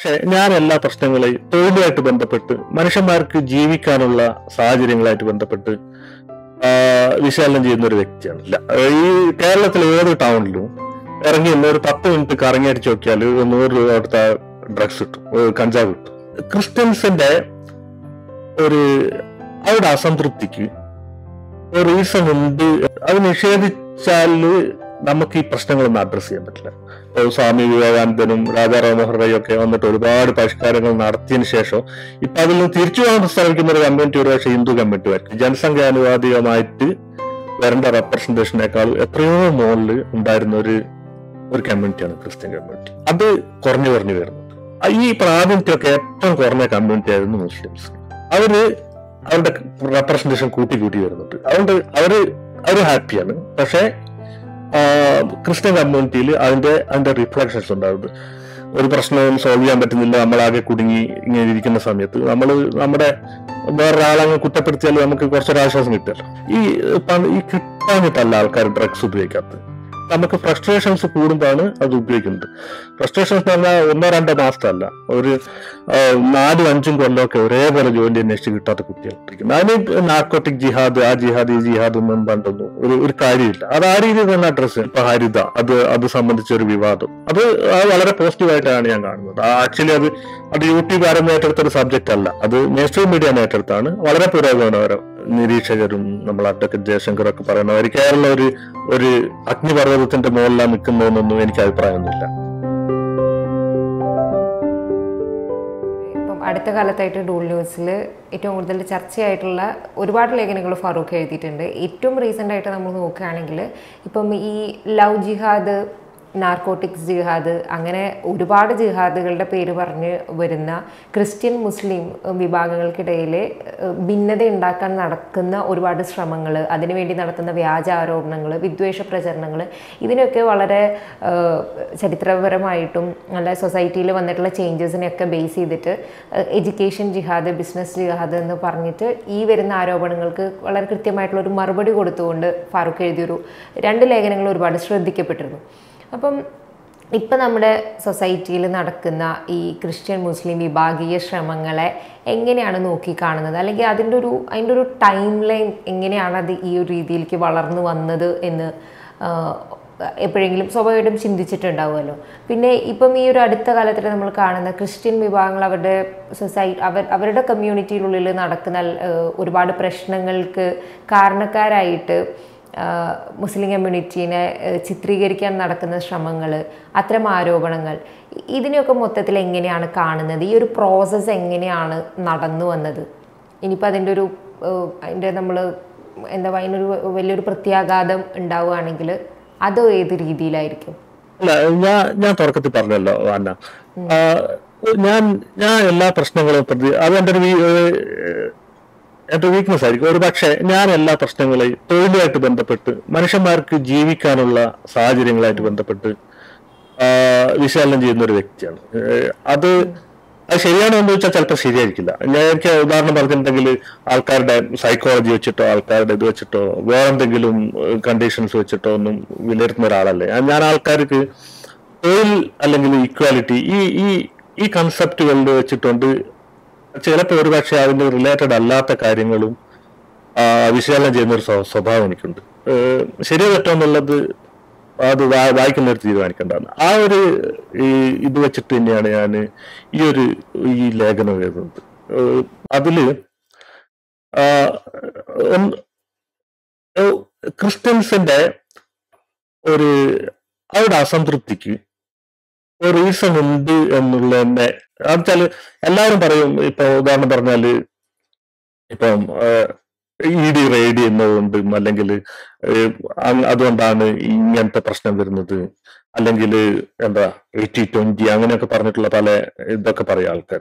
പക്ഷെ ഞാൻ എല്ലാ പ്രശ്നങ്ങളെയും തൊഴിലുമായിട്ട് ബന്ധപ്പെട്ട് മനുഷ്യന്മാർക്ക് ജീവിക്കാനുള്ള സാഹചര്യങ്ങളായിട്ട് ബന്ധപ്പെട്ട് ആ, വിശകലനം ചെയ്യുന്ന ഒരു വ്യക്തിയാണ് ഇല്ല, ഈ കേരളത്തിലെ ഏത് ടൗണിലും ഇറങ്ങി നിന്ന് ഒരു പത്ത് മിനിറ്റ് കറങ്ങിയടിച്ച് നോക്കിയാൽ ഒരു നൂറ് രൂപ കൊടുത്ത ഡ്രഗ്സ് കിട്ടും ഒരു കഞ്ചാവ് കിട്ടും ക്രിസ്ത്യൻസിന്റെ ഒരു അവരുടെ അസംതൃപ്തിക്ക് ഒരു റീസൺ ഉണ്ട് അത് നിഷേധിച്ചാല് നമുക്ക് ഈ പ്രശ്നങ്ങളൊന്നും അഡ്രസ് ചെയ്യാൻ പറ്റില്ല ഇപ്പോൾ സ്വാമി വിവേകാനന്ദനും രാജാറാം മോഹൻ റോയും ഒക്കെ വന്നിട്ട് ഒരുപാട് പരിഷ്കാരങ്ങൾ നടത്തിയതിനു ശേഷം ഇപ്പൊ അതിൽ നിന്ന് തിരിച്ചു പോകാൻ ശ്രമിക്കുന്ന ഒരു കമ്മ്യൂണിറ്റി ഒരു പക്ഷേ ഹിന്ദു കമ്മ്യൂണിറ്റി ആയിരിക്കും ജനസംഖ്യാനുപാതികമായിട്ട് വരേണ്ട റെപ്രസെന്റേഷനേക്കാൾ എത്രയോ മുകളിൽ ഉണ്ടായിരുന്ന ഒരു ഒരു കമ്മ്യൂണിറ്റിയാണ് ക്രിസ്ത്യൻ കമ്മ്യൂണിറ്റി അത് കുറഞ്ഞു കുറഞ്ഞു വരുന്നുണ്ട് ആ ഈ പ്രാതിനിധ്യമൊക്കെ ഏറ്റവും കുറഞ്ഞ കമ്മ്യൂണിറ്റി ആയിരുന്നു മുസ്ലിംസ് അവര് അവരുടെ റെപ്രസെന്റേഷൻ കൂട്ടി കൂട്ടി വരുന്നുണ്ട് അതുകൊണ്ട് അവര് അവര് ഹാപ്പിയാണ് പക്ഷേ ആ, ക്രിസ്ത്യൻ കമ്മ്യൂണിറ്റിയിൽ അതിന്റെ അതിന്റെ റിഫ്ലക്ഷൻസ് ഉണ്ടാവുന്നത് ഒരു പ്രശ്നവും സോൾവ് ചെയ്യാൻ പറ്റുന്നില്ല നമ്മളാകെ കുടുങ്ങി ഇങ്ങനെ ഇരിക്കുന്ന സമയത്ത് നമ്മൾ നമ്മുടെ വേറൊരാളങ്ങ് കുറ്റപ്പെടുത്തിയാൽ നമുക്ക് കുറച്ചൊരു ആശ്വാസം കിട്ടുമല്ലോ ഈ പ- ഈ കിട്ടാനിട്ടല്ല ആൾക്കാർ ഡ്രഗ്സ് ഉപയോഗിക്കാത്തത് നമുക്ക് ഫ്രസ്ട്രേഷൻസ് കൂടുമ്പോഴാണ് അത് ഉപയോഗിക്കുന്നത് ഫ്രസ്ട്രേഷൻസ് എന്ന് പറഞ്ഞാൽ ഒന്നോ രണ്ടോ മാസത്തല്ല ഒരു ആ, നാലും അഞ്ചും കൊല്ലമൊക്കെ ഒരേപോലെ ജോലി അന്വേഷിച്ച് കിട്ടാത്ത കുട്ടികൾ അതിന് നാർക്കോട്ടിക് ജിഹാദ് ആ ജിഹാദ് ഈ ജിഹാദ് ഒന്നും പണ്ടൊന്നും ഒരു ഒരു കാര്യമില്ല അത് ആ രീതിയിൽ തന്നെ അഡ്രസ് ഇപ്പൊ ഹരിത അത് അത് സംബന്ധിച്ച ഒരു വിവാദം അത് അത് വളരെ പോസിറ്റീവായിട്ടാണ് ഞാൻ കാണുന്നത് ആക്ച്വലി അത് അത് യൂട്യൂബ് ഏറ്റെടുത്ത ഒരു സബ്ജക്റ്റ് അല്ല അത് മെയിൻസ്ട്രീം മീഡിയ ഏറ്റെടുത്താണ് വളരെ പുരോഗമനപരം നിരീക്ഷകരും നമ്മൾ അഡ്വക്കേറ്റ് ജയശങ്കർ ഒക്കെ പറയുന്നവർ കേരളം ഒരു ഒരു അഗ്നിപർവ്വതത്തിന്റെ മുകളിലാണ് നിൽക്കുന്നതെന്നൊന്നും എനിക്ക് അഭിപ്രായമൊന്നുമില്ല ഇപ്പം അടുത്ത കാലത്തായിട്ട് ഡൂൾ ന്യൂസിൽ ഏറ്റവും കൂടുതൽ ചർച്ചയായിട്ടുള്ള ഒരുപാട് ലേഖനങ്ങൾ ഫറൂഖ് എഴുതിയിട്ടുണ്ട് ഏറ്റവും റീസെൻ്റ് ആയിട്ട് നമ്മൾ നോക്കുകയാണെങ്കിൽ ഇപ്പം ഈ ലവ് ജിഹാദ് നാർക്കോട്ടിക്സ് ജിഹാദ് അങ്ങനെ ഒരുപാട് ജിഹാദുകളുടെ പേര് പറഞ്ഞ് വരുന്ന ക്രിസ്ത്യൻ മുസ്ലിം വിഭാഗങ്ങൾക്കിടയിൽ ഭിന്നത ഉണ്ടാക്കാൻ നടക്കുന്ന ഒരുപാട് ശ്രമങ്ങൾ അതിനുവേണ്ടി നടത്തുന്ന വ്യാജ ആരോപണങ്ങൾ വിദ്വേഷ പ്രചരണങ്ങൾ ഇതിനൊക്കെ വളരെ ഏഹ്, ചരിത്രപരമായിട്ടും നല്ല സൊസൈറ്റിയിൽ വന്നിട്ടുള്ള ചേഞ്ചസിനെയൊക്കെ ബേസ് ചെയ്തിട്ട് എഡ്യൂക്കേഷൻ ജിഹാദ് ബിസിനസ് ജിഹാദ് എന്ന് പറഞ്ഞിട്ട് ഈ വരുന്ന ആരോപണങ്ങൾക്ക് വളരെ കൃത്യമായിട്ടുള്ള ഒരു മറുപടി കൊടുത്തുകൊണ്ട് ഫാറൂഖ് എഴുതിയൊരു രണ്ട് ലേഖനങ്ങൾ ഒരുപാട് ശ്രദ്ധിക്കപ്പെട്ടിരുന്നു അപ്പം ഇപ്പം നമ്മുടെ സൊസൈറ്റിയിൽ നടക്കുന്ന ഈ ക്രിസ്ത്യൻ മുസ്ലിം വിഭാഗീയ ശ്രമങ്ങളെ എങ്ങനെയാണ് നോക്കി കാണുന്നത് അല്ലെങ്കിൽ അതിൻ്റെ ഒരു അതിൻ്റെ ഒരു ടൈം ലൈൻ എങ്ങനെയാണ് അത് ഈ ഒരു രീതിയിലേക്ക് വളർന്നു വന്നത് എന്ന് ആഹ്, എപ്പോഴെങ്കിലും സ്വാഭാവികമായിട്ടും ചിന്തിച്ചിട്ടുണ്ടാവുമല്ലോ പിന്നെ ഇപ്പം ഈ ഒരു അടുത്ത കാലത്തിൽ നമ്മൾ കാണുന്ന ക്രിസ്ത്യൻ വിഭാഗങ്ങൾ അവരുടെ സൊസൈറ്റി അവർ അവരുടെ കമ്മ്യൂണിറ്റിയിലുള്ളിൽ നടക്കുന്ന ആഹ്, ഒരുപാട് പ്രശ്നങ്ങൾക്ക് കാരണക്കാരായിട്ട് ആഹ് മുസ്ലിം കമ്മ്യൂണിറ്റീനെ ആഹ് ചിത്രീകരിക്കാൻ നടക്കുന്ന ശ്രമങ്ങൾ അത്തരം ആരോപണങ്ങൾ ഇ- ഇതിനെയൊക്കെ മൊത്തത്തിൽ എങ്ങനെയാണ് കാണുന്നത് ഈ ഒരു പ്രോസസ്സ് എങ്ങനെയാണ് നടന്നു വന്നത് ഇനിയിപ്പോൾ അതിൻ്റെ ഒരു ആഹ് അതിൻ്റെ നമ്മൾ എന്താ പറയുക അതിനൊരു വലിയൊരു പ്രത്യാഘാതം ഉണ്ടാവുകയാണെങ്കിൽ അത് ഏത് രീതിയിലായിരിക്കും അല്ല ഞാൻ ഞാൻ തുടക്കത്തിൽ പറഞ്ഞല്ലോ അന്ന ആ, ഞാൻ ഞാൻ എല്ലാ പ്രശ്നങ്ങളും പ്രതി അത് എൻ്റെ ഒരു വീ- ഏഹ്, എൻ്റെ വീക്ക്നെസ് ആയിരിക്കും ഒരു പക്ഷേ ഞാൻ എല്ലാ പ്രശ്നങ്ങളെയും തൊഴിലുമായിട്ട് ബന്ധപ്പെട്ട് മനുഷ്യന്മാർക്ക് ജീവിക്കാനുള്ള സാഹചര്യങ്ങളായിട്ട് ബന്ധപ്പെട്ട് ആ, വിശകലനം ചെയ്യുന്ന ഒരു വ്യക്തിയാണ് ഏഹ്, അത് അത് ശരിയാണോ എന്ന് ചോദിച്ചാൽ ചിലപ്പോൾ ശരിയായിരിക്കില്ല ഞാൻ എനിക്ക് ഉദാഹരണം പറഞ്ഞിട്ടുണ്ടെങ്കിൽ ആൾക്കാരുടെ സൈക്കോളജി വെച്ചിട്ടോ ആൾക്കാരുടെ ഇത് വെച്ചിട്ടോ വേറെന്തെങ്കിലും കണ്ടീഷൻസ് വെച്ചിട്ടോ ഒന്നും വിലയിരുത്തുന്ന ഒരാളല്ലേ ഞാൻ- ഞാൻ ആൾക്കാർക്ക് തൊഴിൽ അല്ലെങ്കിൽ ഈക്വാലിറ്റി ഈ ഈ ഈ കൺസെപ്റ്റുകളിൽ വെച്ചിട്ടുണ്ട് ചിലപ്പോൾ ഒരു പക്ഷേ അതിന് റിലേറ്റഡ് അല്ലാത്ത കാര്യങ്ങളും ആ, വിശകലനം ചെയ്യുന്ന ഒരു സ്വ- സ്വഭാവം എനിക്കുണ്ട് ഏഹ് ശരിയോ തെറ്റോ എന്നുള്ളത് അത് വാ- വായിക്കുന്നവർ തീരുമാനിക്കേണ്ടതാണ് ആ ഒരു ഈ ഇത് വെച്ചിട്ട് തന്നെയാണ് ഞാൻ ഈ ഒരു ഈ ലേഖനം എഴുതുന്നത് ഏഹ് അതില് ആ, ഒന്ന് ഏഹ് ക്രിസ്ത്യൻസിന്റെ ഒരു അവരുടെ അസംതൃപ്തിക്ക് ഒരു റീസൺ ഉണ്ട് എന്നുള്ളതിന്റെ എന്നുവെച്ചാല് എല്ലാവരും പറയും ഇപ്പൊ ഉദാഹരണം പറഞ്ഞാല് ഇപ്പം ഇ ഡി റെയ്ഡ് ചെയ്യുന്നതുകൊണ്ടും അല്ലെങ്കിൽ അതുകൊണ്ടാണ് ഇങ്ങനത്തെ പ്രശ്നം വരുന്നത് അല്ലെങ്കിൽ എന്താ എയ്റ്റി ട്വന്റി അങ്ങനെയൊക്കെ പറഞ്ഞിട്ടുള്ള പല ഇതൊക്കെ പറയും ആൾക്കാർ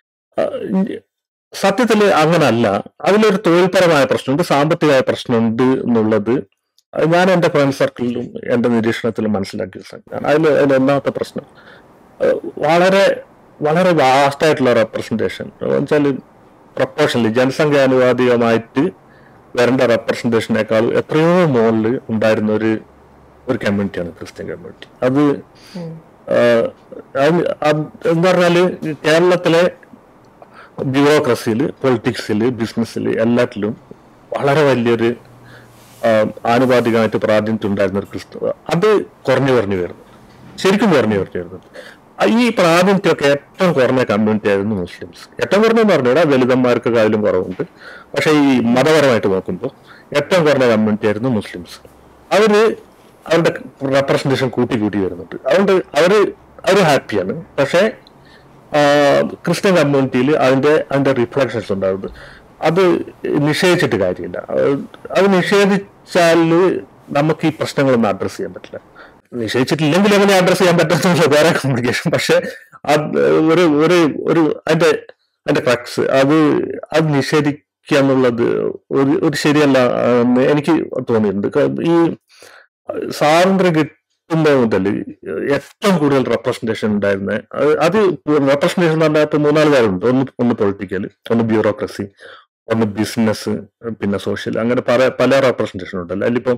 സത്യത്തില് അങ്ങനല്ല അതിലൊരു തൊഴിൽപരമായ പ്രശ്നമുണ്ട് സാമ്പത്തികമായ പ്രശ്നമുണ്ട് എന്നുള്ളത് അത് ഞാൻ എന്റെ ഫ്രണ്ട് സർക്കിളിലും എന്റെ നിരീക്ഷണത്തിലും മനസ്സിലാക്കിയ സംഗതിയാണ് അതിൽ അതിൽ ഒന്നാമത്തെ പ്രശ്നം ഏഹ് വളരെ വളരെ വാസ്റ്റ് ആയിട്ടുള്ള റെപ്രസെന്റേഷൻ വെച്ചാൽ പ്രപ്പോർഷനലി ജനസംഖ്യാനുപാതികമായിട്ട് വരേണ്ട റെപ്രസെന്റേഷനേക്കാൾ എത്രയോ മുകളിൽ ഉണ്ടായിരുന്ന ഒരു ഒരു കമ്മ്യൂണിറ്റിയാണ് ക്രിസ്ത്യൻ കമ്മ്യൂണിറ്റി അത് ആഹ് അത് അത് എന്ന് പറഞ്ഞാല് കേരളത്തിലെ ബ്യൂറോക്രസിയിൽ പൊളിറ്റിക്സിൽ ബിസിനസ്സിൽ എല്ലാറ്റിലും വളരെ വലിയൊരു ആഹ് ആനുപാതികമായിട്ട് പ്രാതിനിധ്യം ഉണ്ടായിരുന്ന ഒരു ക്രിസ്തു അത് കുറഞ്ഞു കുറഞ്ഞു വരുന്നു ശരിക്കും കുറഞ്ഞു കുറഞ്ഞു വരുന്നുണ്ട് ആ ഈ പ്രാതിനിധ്യമൊക്കെ ഏറ്റവും കുറഞ്ഞ കമ്മ്യൂണിറ്റി ആയിരുന്നു മുസ്ലിംസ് ഏറ്റവും കുറഞ്ഞെന്ന് പറഞ്ഞാൽ ദലിതന്മാർക്ക് കാര്യം കുറവുണ്ട് പക്ഷെ ഈ മതപരമായിട്ട് നോക്കുമ്പോൾ ഏറ്റവും കുറഞ്ഞ കമ്മ്യൂണിറ്റി ആയിരുന്നു മുസ്ലിംസ് അവര് അവരുടെ റെപ്രസെന്റേഷൻ കൂട്ടി കൂട്ടി വരുന്നുണ്ട് അതുകൊണ്ട് അവര് അവര് ഹാപ്പിയാണ് പക്ഷേ ആഹ് ക്രിസ്ത്യൻ കമ്മ്യൂണിറ്റിയിൽ അതിന്റെ അതിന്റെ റിഫ്ലക്ഷൻസ് ഉണ്ടാവുന്നത് അത് നിഷേധിച്ചിട്ട് കാര്യമില്ല അത് അത് നിഷേധിച്ചാൽ നമുക്ക് ഈ പ്രശ്നങ്ങളൊന്നും അഡ്രസ് ചെയ്യാൻ പറ്റില്ല നിഷേധിച്ചിട്ടില്ലെങ്കിൽ എങ്ങനെ അഡ്രസ് ചെയ്യാൻ പറ്റുന്ന വേറെ കോംപ്ലിക്കേഷൻ പക്ഷെ അത് ഒരു ഒരു ഒരു അതിന്റെ അതിന്റെ ക്രക്സ് അത് അത് നിഷേധിക്കുക എന്നുള്ളത് ഒരു ഒരു ശരിയല്ല എന്ന് എനിക്ക് തോന്നിയിട്ടുണ്ട് ക- ഈ സ്വാതന്ത്ര്യം കിട്ടുമ്പോൾ മുതൽ ഏറ്റവും കൂടുതൽ റെപ്രസെന്റേഷൻ ഉണ്ടായിരുന്ന അത് അത് റെപ്രസെന്റേഷൻ എന്ന് പറഞ്ഞാൽ ഇപ്പൊ മൂന്നാല് പേരുണ്ട് ഒന്ന് ഒന്ന് പൊളിറ്റിക്കൽ ഒന്ന് ബ്യൂറോക്രസി ഒന്ന് ബിസിനസ് പിന്നെ സോഷ്യൽ അങ്ങനെ പല പല റെപ്രസെന്റേഷൻ ഉണ്ടല്ലോ അതിലിപ്പം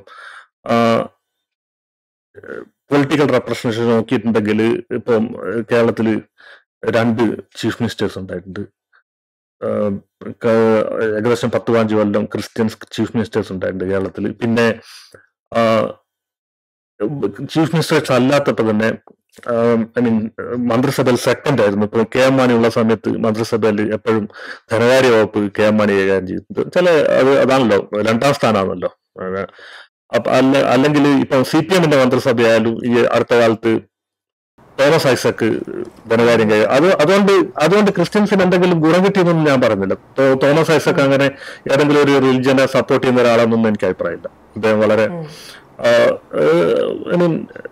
പൊളിറ്റിക്കൽ റെപ്രസെന്റേഷൻ നോക്കിയിട്ടുണ്ടെങ്കിൽ ഇപ്പം കേരളത്തിൽ രണ്ട് ചീഫ് മിനിസ്റ്റേഴ്സ് ഉണ്ടായിട്ടുണ്ട് ആഹ് ക- ഏകദേശം പത്ത് പതിനഞ്ച് കൊല്ലം ക്രിസ്ത്യൻസ് ചീഫ് മിനിസ്റ്റേഴ്സ് ഉണ്ടായിട്ടുണ്ട് കേരളത്തിൽ പിന്നെ ചീഫ് മിനിസ്റ്റേഴ്സ് അല്ലാത്തപ്പോ തന്നെ ഐ മീൻ മന്ത്രിസഭയിൽ സെക്കൻഡ് ആയിരുന്നു ഇപ്പൊ കെ എം മാണി ഉള്ള സമയത്ത് മന്ത്രിസഭയിൽ എപ്പോഴും ധനകാര്യ വകുപ്പ് കെ എം മാണി കൈകാര്യം ചെയ്തത് ചില അത് അതാണല്ലോ രണ്ടാം സ്ഥാനമാണല്ലോ അത് അപ്പൊ അല്ല അല്ലെങ്കിൽ ഇപ്പൊ സി പി എമ്മിന്റെ മന്ത്രിസഭയായാലും ഈ അടുത്ത കാലത്ത് തോമസ് ഐസക്ക് ധനകാര്യം കൈ അത് അതുകൊണ്ട് അതുകൊണ്ട് ക്രിസ്ത്യൻസിന് എന്തെങ്കിലും ഗുണം കിട്ടിയെന്നൊന്നും ഞാൻ പറഞ്ഞില്ല തോ- തോമസ് ഐസക്ക് അങ്ങനെ ഏതെങ്കിലും ഒരു റിലിജനെ സപ്പോർട്ട് ചെയ്യുന്ന ഒരാളെന്നൊന്നും എനിക്ക് അഭിപ്രായമില്ല അദ്ദേഹം വളരെ ഐ മീൻ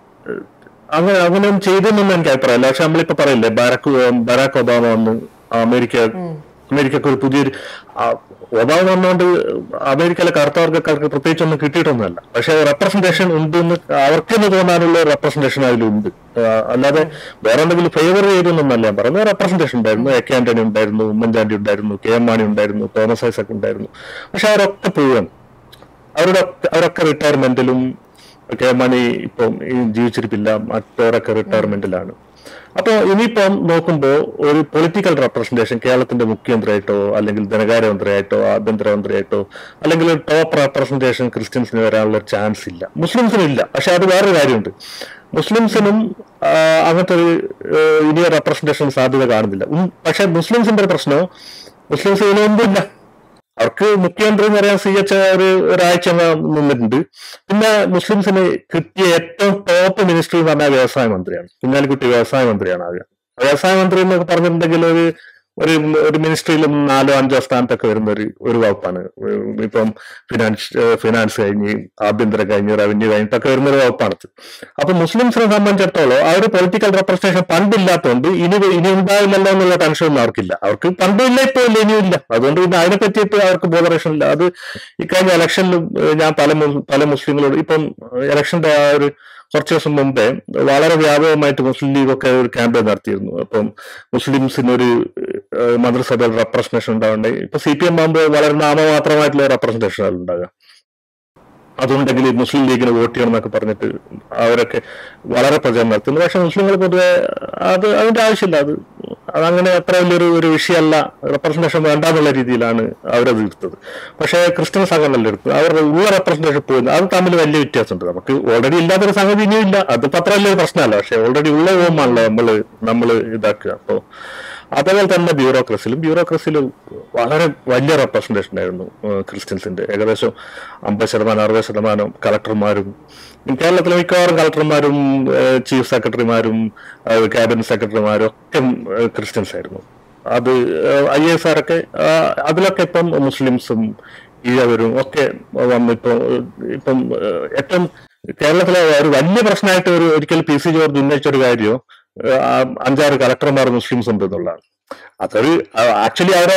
അങ്ങനെ അങ്ങനെയൊന്നും ചെയ്തെന്നൊന്നും എനിക്ക് അഭിപ്രായമില്ല പക്ഷെ നമ്മളിപ്പോ പറയില്ലേ ബരാക്ക് ബരാക്ക് ഒബാമ വന്ന് അമേരിക്ക അമേരിക്കക്ക് ഒരു പുതിയൊരു ആ, ഒബാമ വന്നുകൊണ്ട് അമേരിക്കയിലെ കറുത്തവർഗക്കാർക്ക് പ്രത്യേകിച്ച് ഒന്നും കിട്ടിയിട്ടൊന്നുമല്ല പക്ഷെ റെപ്രസെന്റേഷൻ ഉണ്ടെന്ന് അവർക്കെന്ന് തോന്നാനുള്ള റെപ്രസെന്റേഷൻ അതിലുണ്ട് ആ, അല്ലാതെ വേറെ എന്തെങ്കിലും ഫേവർ ചെയ്തെന്നല്ല ഞാൻ പറയുന്നത് റെപ്രസെന്റേഷൻ ഉണ്ടായിരുന്നു എ കെ ആന്റണി ഉണ്ടായിരുന്നു ഉമ്മൻചാണ്ടി ഉണ്ടായിരുന്നു കെ എം മാണി ഉണ്ടായിരുന്നു തോമസ് ഐസക് ഉണ്ടായിരുന്നു പക്ഷെ അവരൊക്കെ പോവുകയാണ് അവരുടെ ഒക്കെ- അവരൊക്കെ റിട്ടയർമെന്റിലും കെ എം മാണി ഇപ്പം ഈ ജീവിച്ചിരിപ്പില്ല മറ്റവരൊക്കെ റിട്ടയർമെന്റിലാണ് അപ്പൊ ഇനിയിപ്പം നോക്കുമ്പോൾ ഒരു പൊളിറ്റിക്കൽ റെപ്രസെന്റേഷൻ കേരളത്തിന്റെ മുഖ്യമന്ത്രിയായിട്ടോ അല്ലെങ്കിൽ ധനകാര്യമന്ത്രിയായിട്ടോ ആഭ്യന്തരമന്ത്രിയായിട്ടോ അല്ലെങ്കിൽ ഒരു ടോപ്പ് റെപ്രസെന്റേഷൻ ക്രിസ്ത്യൻസിന് വരാനുള്ള ചാൻസ് ഇല്ല മുസ്ലിംസിനും ഇല്ല പക്ഷെ അത് വേറൊരു കാര്യമുണ്ട് മുസ്ലിംസിനും ആ, അങ്ങനത്തെ ഒരു ഏഹ്, ഇനി റെപ്രസെന്റേഷൻ സാധ്യത കാണുന്നില്ല ഉം, പക്ഷെ മുസ്ലിംസിന്റെ ഒരു പ്രശ്നം മുസ്ലിംസ് ഇതിനു മുമ്പില്ല അവർക്ക് മുഖ്യമന്ത്രി എന്ന് പറയാൻ സി എച്ച് ഒരു ഒരാഴ്ച അങ്ങ് നിന്നിട്ടുണ്ട് പിന്നെ മുസ്ലിംസിന് കിട്ടിയ ഏറ്റവും ടോപ്പ് മിനിസ്റ്ററി എന്ന് പറഞ്ഞാൽ വ്യവസായ മന്ത്രിയാണ് കുഞ്ഞാലിക്കുട്ടി വ്യവസായ മന്ത്രിയാണ് ആകെ വ്യവസായ മന്ത്രി എന്നൊക്കെ പറഞ്ഞിട്ടുണ്ടെങ്കിൽ ഒരു ഒരു ഒരു മിനിസ്ട്രിയിലും നാലോ അഞ്ചോ സ്ഥാനത്തൊക്കെ വരുന്ന ഒരു ഒരു വകുപ്പാണ് ഉം ഇപ്പം ഫിനാൻസ് ഫിനാൻസ് കഴിഞ്ഞ് ആഭ്യന്തരം കഴിഞ്ഞ് റവന്യൂ കഴിഞ്ഞിട്ടൊക്കെ വരുന്ന ഒരു വകുപ്പാണ് അപ്പൊ മുസ്ലിംസിനെ സംബന്ധിച്ചിടത്തോളം ആ ഒരു പൊളിറ്റിക്കൽ റെപ്രസെന്റേഷൻ പണ്ടില്ലാത്തതുകൊണ്ട് ഇനി ഇനി ഉണ്ടാവില്ലല്ലോ എന്നുള്ള ടെൻഷൻ ഒന്നും അവർക്കില്ല അവർക്ക് പണ്ടും ഇല്ല ഇപ്പൊ ഇല്ല ഇനിയും ഇല്ല അതുകൊണ്ട് പിന്നെ അതിനെ പറ്റിയിട്ട് അവർക്ക് ബോധറേഷൻ ഇല്ല അത് ഇക്കഴിഞ്ഞ ഇലക്ഷനിലും ഏഹ്, ഞാൻ പല മു- പല മുസ്ലിങ്ങളോട് ഇപ്പം ഇലക്ഷന്റെ ആ ഒരു കുറച്ച് ദിവസം മുമ്പേ വളരെ വ്യാപകമായിട്ട് മുസ്ലിം ലീഗ് ഒക്കെ ഒരു ക്യാമ്പയിൻ നടത്തിയിരുന്നു അപ്പം മുസ്ലിംസിനൊരു ഏഹ്, മന്ത്രിസഭയിൽ റെപ്രസെന്റേഷൻ ഉണ്ടാവണ്ടേ ഇപ്പൊ സി പി എം ആകുമ്പോൾ വളരെ നാമമാത്രമായിട്ടുള്ള റെപ്രസെന്റേഷൻ ഉണ്ടാകുക അതുകൊണ്ടെങ്കിൽ മുസ്ലിം ലീഗിന് വോട്ട് ചെയ്യണം എന്നൊക്കെ പറഞ്ഞിട്ട് അവരൊക്കെ വളരെ പ്രചാരണം നടത്തുന്നു പക്ഷെ മുസ്ലിങ്ങൾ പൊതുവെ അത് അതിന്റെ ആവശ്യമില്ല അത് അതങ്ങനെ അത്ര വലിയൊരു ഒരു വിഷയമല്ല റെപ്രസെന്റേഷൻ വേണ്ട എന്നുള്ള രീതിയിലാണ് അവരത് എടുത്തത് പക്ഷേ ക്രിസ്ത്യൻ സംഘടനയല്ല എടുത്തത് അവരുടെ ഉള്ള റെപ്രസെന്റേഷൻ പോയി അത് തമ്മിൽ വലിയ വ്യത്യാസമുണ്ട് നമുക്ക് ഓൾറെഡി ഇല്ലാത്തൊരു സംഗതി ഇനിയും ഇല്ല അതിപ്പോ അത്ര വലിയൊരു പ്രശ്നമല്ല പക്ഷെ ഓൾറെഡി ഉള്ള പോകുമ്പോഴാണല്ലോ നമ്മള് നമ്മള് ഇതാക്കുക അപ്പോ അതേപോലെ തന്നെ ബ്യൂറോക്രസിയിലും ബ്യൂറോക്രസിയിലും വളരെ വലിയ റെപ്രസെന്റേഷൻ ആയിരുന്നു ഏഹ് ക്രിസ്ത്യൻസിന്റെ ഏകദേശം അമ്പത് ശതമാനം അറുപത് ശതമാനം കളക്ടർമാരും കേരളത്തിലെ മിക്കവാറും കളക്ടർമാരും ഏഹ് ചീഫ് സെക്രട്ടറിമാരും ഏഹ് ക്യാബിനറ്റ് സെക്രട്ടറിമാരും ഒക്കെ ഏഹ് ക്രിസ്ത്യൻസ് ആയിരുന്നു അത് ഐ എസ് ആരൊക്കെ അതിലൊക്കെ ഇപ്പം മുസ്ലിംസും ഈഴവരും ഒക്കെ വന്നിപ്പോ ഇപ്പം ഏഹ് ഏറ്റവും കേരളത്തിലെ ഒരു വലിയ പ്രശ്നമായിട്ട് ഒരു ഒരിക്കൽ പി സി ജോർജ് ഉന്നയിച്ച ഒരു കാര്യം ഏഹ് ആ അഞ്ചാറ് കളക്ടർമാർ മുസ്ലിംസ് ഉണ്ട് എന്നുള്ളതാണ് അതൊരു ആക്ച്വലി അവരെ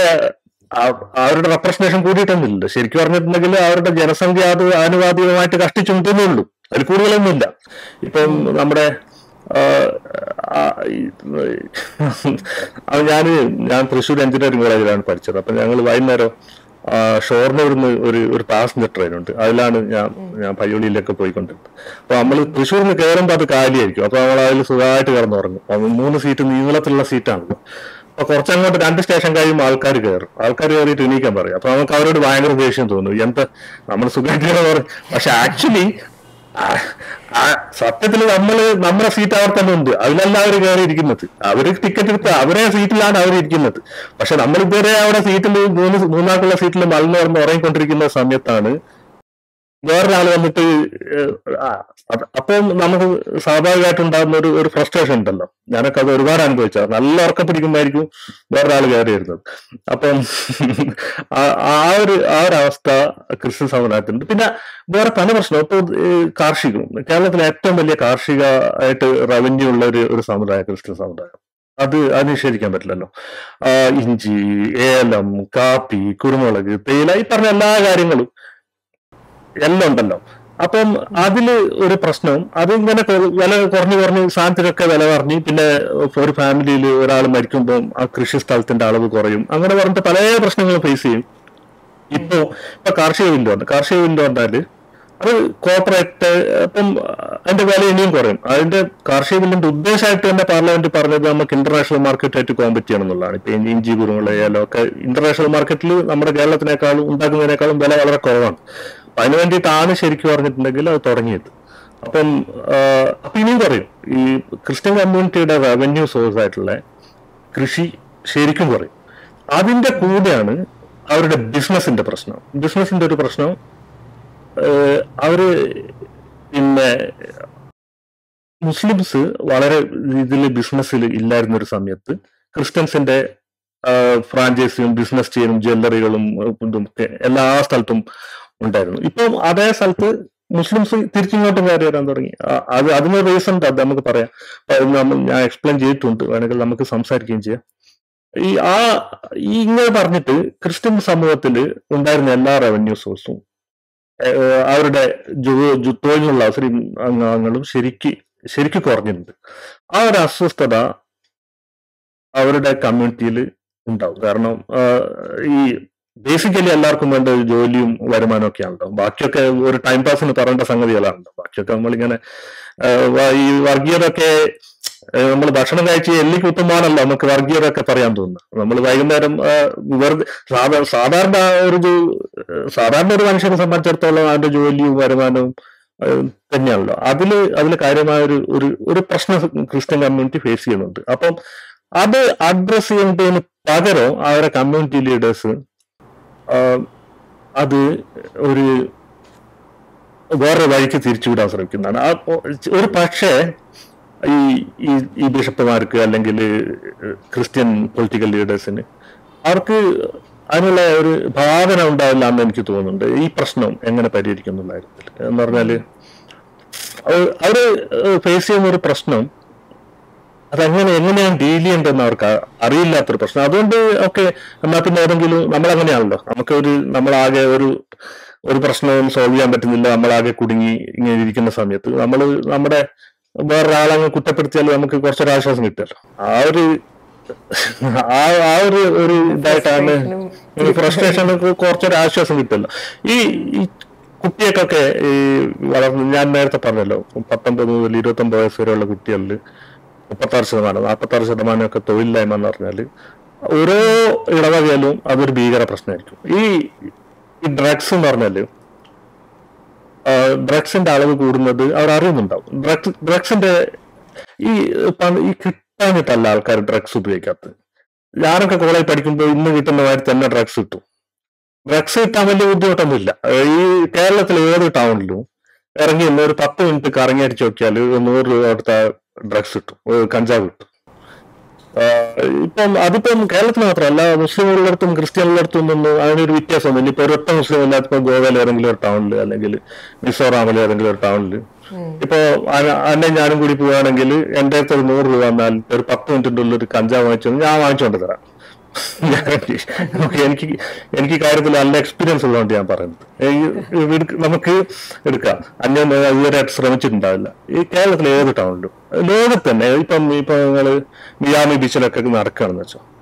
ആ- അവരുടെ റെപ്രസെന്റേഷൻ കൂടിയിട്ടൊന്നുമില്ല ശരിക്കും പറഞ്ഞിട്ടുണ്ടെങ്കിൽ അവരുടെ ജനസംഖ്യ അത് ആനുപാതികമായിട്ട് കഷ്ടിച്ചുണ്ടെന്നേ ഉള്ളൂ അതിൽ കൂടുതലൊന്നുമില്ല ഇപ്പം നമ്മുടെ ഞാൻ ഞാൻ തൃശ്ശൂർ എഞ്ചിനീയറിംഗ് കോളേജിലാണ് പഠിച്ചത് അപ്പൊ ഞങ്ങൾ വൈകുന്നേരം ഷോർണൂരിന്ന് ഒരു ഒരു പാസഞ്ചർ ട്രെയിൻ ഉണ്ട് അതിലാണ് ഞാൻ ഞാൻ പയ്യോളിയിലൊക്കെ പോയിക്കൊണ്ടിരുന്നത് അപ്പൊ നമ്മൾ തൃശ്ശൂരിൽ നിന്ന് കയറുമ്പോൾ അത് കാലിയായിരിക്കും അപ്പൊ നമ്മൾ അതിൽ സുഖമായിട്ട് കിടന്നുറങ്ങും അപ്പൊ മൂന്ന് സീറ്റ് നീളത്തിലുള്ള സീറ്റാണല്ലോ അപ്പൊ കുറച്ചങ്ങോട്ട് രണ്ട് സ്റ്റേഷൻ കഴിയുമ്പോൾ ആൾക്കാർ കയറും ആൾക്കാർ കയറിയിട്ട് എണീക്കാൻ പറയും അപ്പൊ നമുക്ക് അവരോട് ഭയങ്കര ദേഷ്യം തോന്നും എന്താ നമ്മൾ സുഖമായിട്ട് പറയും പക്ഷെ ആക്ച്വലി സത്യത്തിൽ നമ്മള് നമ്മുടെ സീറ്റ് അവർ തന്നെ ഉണ്ട് അതിലല്ല അവർ കയറി ഇരിക്കുന്നത് അവര് ടിക്കറ്റ് എടുത്ത് അവരെ സീറ്റിലാണ് അവർ ഇരിക്കുന്നത് പക്ഷെ നമ്മൾ ഇതുവരെ അവിടെ സീറ്റിൽ മൂന്ന് മൂന്നാക്കുള്ള സീറ്റിൽ മലന്ന് പറഞ്ഞ് ഉറങ്ങിക്കൊണ്ടിരിക്കുന്ന സമയത്താണ് വേറൊരാൾ വന്നിട്ട് ഏഹ്, ആ, അത് അപ്പം നമുക്ക് സ്വാഭാവികമായിട്ട് ഉണ്ടാകുന്ന ഒരു ഒരു ഫ്രസ്ട്രേഷൻ ഉണ്ടല്ലോ ഞാനൊക്കെ അത് ഒരുപാട് അനുഭവിച്ചത് നല്ല ഉറക്കം പിടിക്കുമ്പോഴായിരിക്കും വേറൊരാൾ കയറി വരുന്നത് അപ്പം ആ- ആ ഒരു ആ ഒരു അവസ്ഥ ക്രിസ്ത്യൻ സമുദായത്തിലുണ്ട് പിന്നെ വേറെ പല പ്രശ്നം ഇപ്പൊ ഏഹ്, കാർഷികം കേരളത്തിലെ ഏറ്റവും വലിയ കാർഷിക ആയിട്ട് റവന്യൂ ഉള്ള ഒരു ഒരു സമുദായം ക്രിസ്ത്യൻ സമുദായം അത് അത് നിഷേധിക്കാൻ പറ്റില്ലല്ലോ ആ, ഇഞ്ചി ഏലം കാപ്പി കുരുമുളക് തേയില ഈ പറഞ്ഞ എല്ലാ കാര്യങ്ങളും എല്ലാം ഉണ്ടല്ലോ അപ്പം അതില് ഒരു പ്രശ്നം അത് ഇങ്ങനെ കൊ- വില കുറഞ്ഞു കുറഞ്ഞ് സാധനത്തിനൊക്കെ വില കുറഞ്ഞ് പിന്നെ ഒരു ഫാമിലിയിൽ ഒരാൾ മരിക്കുമ്പോൾ ആ കൃഷി സ്ഥലത്തിന്റെ അളവ് കുറയും അങ്ങനെ പറഞ്ഞിട്ട് പല പ്രശ്നങ്ങളും ഫേസ് ചെയ്യും ഇപ്പോ ഇപ്പൊ കാർഷിക ബില്ല് വന്നു കാർഷിക ബില്ല് വന്നാല് അത് കോർപ്പറേറ്റ് ഇപ്പം അതിന്റെ വില ഇനിയും കുറയും അതിന്റെ കാർഷിക ബില്ലിന്റെ ഉദ്ദേശമായിട്ട് തന്നെ പാർലമെന്റ് പറഞ്ഞത് നമുക്ക് ഇന്റർനാഷണൽ മാർക്കറ്റായിട്ട് കോമ്പറ്റ് ചെയ്യണം എന്നുള്ളതാണ് ഇപ്പൊ ഇഞ്ചി കുരുമുളക് ഏലം ഒക്കെ ഇന്റർനാഷണൽ മാർക്കറ്റിൽ നമ്മുടെ കേരളത്തിനേക്കാളും ഉണ്ടാക്കുന്നതിനേക്കാളും വില വളരെ കുറവാണ് അപ്പൊ അതിന് വേണ്ടിയിട്ടാണ് ശരിക്കും പറഞ്ഞിട്ടുണ്ടെങ്കിൽ അത് തുടങ്ങിയത് അപ്പം ആ, അപ്പൊ ഇനിയും കുറയും ഈ ക്രിസ്ത്യൻ കമ്മ്യൂണിറ്റിയുടെ റവന്യൂ സോഴ്സ് ആയിട്ടുള്ള കൃഷി ശരിക്കും കുറയും അതിന്റെ കൂടെയാണ് അവരുടെ ബിസിനസിന്റെ പ്രശ്നം ബിസിനസിന്റെ ഒരു പ്രശ്നം ഏഹ് അവര് പിന്നെ മുസ്ലിംസ് വളരെ ഇതിൽ ബിസിനസ്സിൽ ഇല്ലായിരുന്ന ഒരു സമയത്ത് ക്രിസ്ത്യൻസിന്റെ ഫ്രാഞ്ചൈസിയും ബിസിനസ് ചെയ്യലും ജ്വല്ലറികളും ഇതും ഒക്കെ എല്ലാ സ്ഥലത്തും ഉണ്ടായിരുന്നു ഇപ്പം അതേ സ്ഥലത്ത് മുസ്ലിംസ് തിരിച്ചിങ്ങോട്ടും കയറി വരാൻ തുടങ്ങി ആ- അത് അതിന് റീസൺ അത് നമുക്ക് പറയാം അപ്പൊ അത് നമ്മൾ ഞാൻ എക്സ്പ്ലെയിൻ ചെയ്തിട്ടുണ്ട് വേണമെങ്കിൽ നമുക്ക് സംസാരിക്കുകയും ചെയ്യാം ഈ ആ ഈ ഇങ്ങനെ പറഞ്ഞിട്ട് ക്രിസ്ത്യൻ സമൂഹത്തിൽ ഉണ്ടായിരുന്ന എല്ലാ റവന്യൂ സോഴ്സും ഏഹ് അവരുടെ ജോ- ജോ- തൊഴിലുള്ള അവസരം അംഗങ്ങളും ശരിക്ക് ശരിക്ക് കുറഞ്ഞിട്ടുണ്ട് ആ ഒരു അസ്വസ്ഥത അവരുടെ കമ്മ്യൂണിറ്റിയിൽ ഉണ്ടാവും കാരണം ആഹ് ഈ ബേസിക്കലി എല്ലാവർക്കും വേണ്ട ഒരു ജോലിയും വരുമാനവും ഒക്കെ ആണല്ലോ ബാക്കിയൊക്കെ ഒരു ടൈം പാസിന് പറയേണ്ട സംഗതികളാണല്ലോ ബാക്കിയൊക്കെ നമ്മളിങ്ങനെ ആഹ് വ- ഈ വർഗീയതൊക്കെ നമ്മൾ ഭക്ഷണം കഴിച്ച് എല്ലി കുത്തുമ്പോഴാണല്ലോ നമുക്ക് വർഗീയതൊക്കെ പറയാൻ തോന്നുന്നത് നമ്മൾ വൈകുന്നേരം ആഹ് വെറുതെ സാധാ സാധാരണ ഒരു ഇത് സാധാരണ ഒരു മനുഷ്യനെ സംബന്ധിച്ചിടത്തോളം അവന്റെ ജോലിയും വരുമാനവും ഏഹ് തന്നെയാണല്ലോ അതില് അതില് കാര്യമായ ഒരു ഒരു ഒരു പ്രശ്നം ക്രിസ്ത്യൻ കമ്മ്യൂണിറ്റി ഫേസ് ചെയ്യുന്നുണ്ട് അപ്പം അത് അഡ്രസ് ചെയ്യുന്നതിന് പകരം അവരെ കമ്മ്യൂണിറ്റി ലീഡേഴ്സ് അത് ഒരു വേറെ വഴിക്ക് തിരിച്ചുവിടാൻ ശ്രമിക്കുന്നതാണ് ആ ഒ- ഒരു പക്ഷേ ഈ ഈ ഈ ബിഷപ്പുമാർക്ക് അല്ലെങ്കിൽ ക്രിസ്ത്യൻ പൊളിറ്റിക്കൽ ലീഡേഴ്സിന് അവർക്ക് അതിനുള്ള ഒരു ഭാവന ഉണ്ടാവില്ല എന്ന് എനിക്ക് തോന്നുന്നുണ്ട് ഈ പ്രശ്നം എങ്ങനെ പരിഹരിക്കും എന്നുള്ള കാര്യത്തിൽ എന്ന് പറഞ്ഞാല് അവ- അവര് ഫേസ് ചെയ്യുന്ന ഒരു പ്രശ്നം അതെങ്ങനെ എങ്ങനെയാണ് ഡീൽ ചെയ്യേണ്ടതെന്ന് അവർക്ക് അ- അറിയില്ലാത്തൊരു പ്രശ്നം അതുകൊണ്ട് ഒക്കെ എന്നാ പിന്നെ ഏതെങ്കിലും നമ്മളങ്ങനെയാണല്ലോ നമുക്ക് ഒരു നമ്മളാകെ ഒരു ഒരു പ്രശ്നവും സോൾവ് ചെയ്യാൻ പറ്റുന്നില്ല നമ്മളാകെ കുടുങ്ങി ഇങ്ങനെ ഇരിക്കുന്ന സമയത്ത് നമ്മൾ നമ്മുടെ വേറൊരാളങ്ങ് കുറ്റപ്പെടുത്തിയാൽ നമുക്ക് കുറച്ചൊരു ആശ്വാസം കിട്ടുമല്ലോ ആ ഒരു ആ ആ ഒരു ഒരു ഇതായിട്ടാണ് ഫ്രസ്ട്രേഷൻ കുറച്ചൊരു ആശ്വാസം കിട്ടുമല്ലോ ഈ ഈ കുട്ടിയൊക്കെ ഈ വളർന്ന് ഞാൻ നേരത്തെ പറഞ്ഞല്ലോ പത്തൊമ്പത് മുതൽ ഇരുപത്തൊമ്പത് വയസ്സ് വരെയുള്ള കുട്ടികളിൽ മുപ്പത്താറ് ശതമാനം നാൽപ്പത്താറ് ശതമാനം ഒക്കെ തൊഴിലില്ലായ്മ എന്ന് പറഞ്ഞാൽ ഓരോ ഇടവകയിലും അതൊരു ഭീകര പ്രശ്നമായിരിക്കും ഈ ഈ ഡ്രഗ്സ് എന്ന് പറഞ്ഞാല് ഡ്രഗ്സിന്റെ അളവ് കൂടുന്നത് അവർ അറിയുന്നുണ്ടാവും ഡ്രഗ്സ് ഡ്രഗ്സിന്റെ ഈ പ- ഈ കിട്ടാനിട്ടല്ല ആൾക്കാർ ഡ്രഗ്സ് ഉപയോഗിക്കാത്തത് ഞാനൊക്കെ കോളേജ് പഠിക്കുമ്പോൾ ഇന്ന് കിട്ടുന്ന മാതിരി തന്നെ ഡ്രഗ്സ് കിട്ടും ഡ്രഗ്സ് കിട്ടാൻ വലിയ ബുദ്ധിമുട്ടൊന്നുമില്ല ഈ കേരളത്തിലെ ഏത് ടൗണിലും ഇറങ്ങി നിന്ന് ഒരു പത്ത് മിനിറ്റ് കറങ്ങി അടിച്ച് നോക്കിയാൽ ഒരു നൂറ് രൂപ കൊടുത്ത ഡ്രഗ്സ് കിട്ടും ഒരു കഞ്ചാവ് കിട്ടും ആഹ് ഇപ്പം അതിപ്പം കേരളത്തിൽ മാത്രമല്ല മുസ്ലിം ഉള്ളിടത്തും ക്രിസ്ത്യൻ ഉള്ളിടത്തും ഒന്നും അതിനൊരു വ്യത്യാസമൊന്നുമില്ല ഇപ്പൊ ഒരൊറ്റ മുസ്ലിം ഇല്ലാത്തപ്പോ ഗോവയിൽ ഏതെങ്കിലും ഒരു ടൗണിൽ അല്ലെങ്കിൽ മിസോറാമിൽ ഏതെങ്കിലും ഒരു ടൗണിൽ ഇപ്പൊ അന- അന്നെ ഞാനും കൂടി പോവുകയാണെങ്കിൽ എന്റെ അടുത്ത് ഒരു നൂറ് രൂപ വന്നാൽ ഒരു പത്ത് മിനിറ്റിന്റെ ഉള്ളിൽ ഒരു കഞ്ചാവ് വാങ്ങിച്ചു ഞാൻ വാങ്ങിച്ചുകൊണ്ട് തരാം നമുക്ക് എനിക്ക് എനിക്ക് ഈ കാര്യത്തിൽ നല്ല എക്സ്പീരിയൻസ് ഉള്ളതുകൊണ്ട് ഞാൻ പറയുന്നത് ഈ എടുക്ക- നമുക്ക് എടുക്കാം അന്യം ഇതുവരെ ശ്രമിച്ചിട്ടുണ്ടാവില്ല ഈ കേരളത്തിലെ ഏത് ടൗണിലും ലോകത്ത് തന്നെ ഇപ്പം ഇപ്പൊ നിങ്ങള് മിയാമി ബീച്ചിലൊക്കെ നടക്കുകയാണെന്ന് വെച്ചോ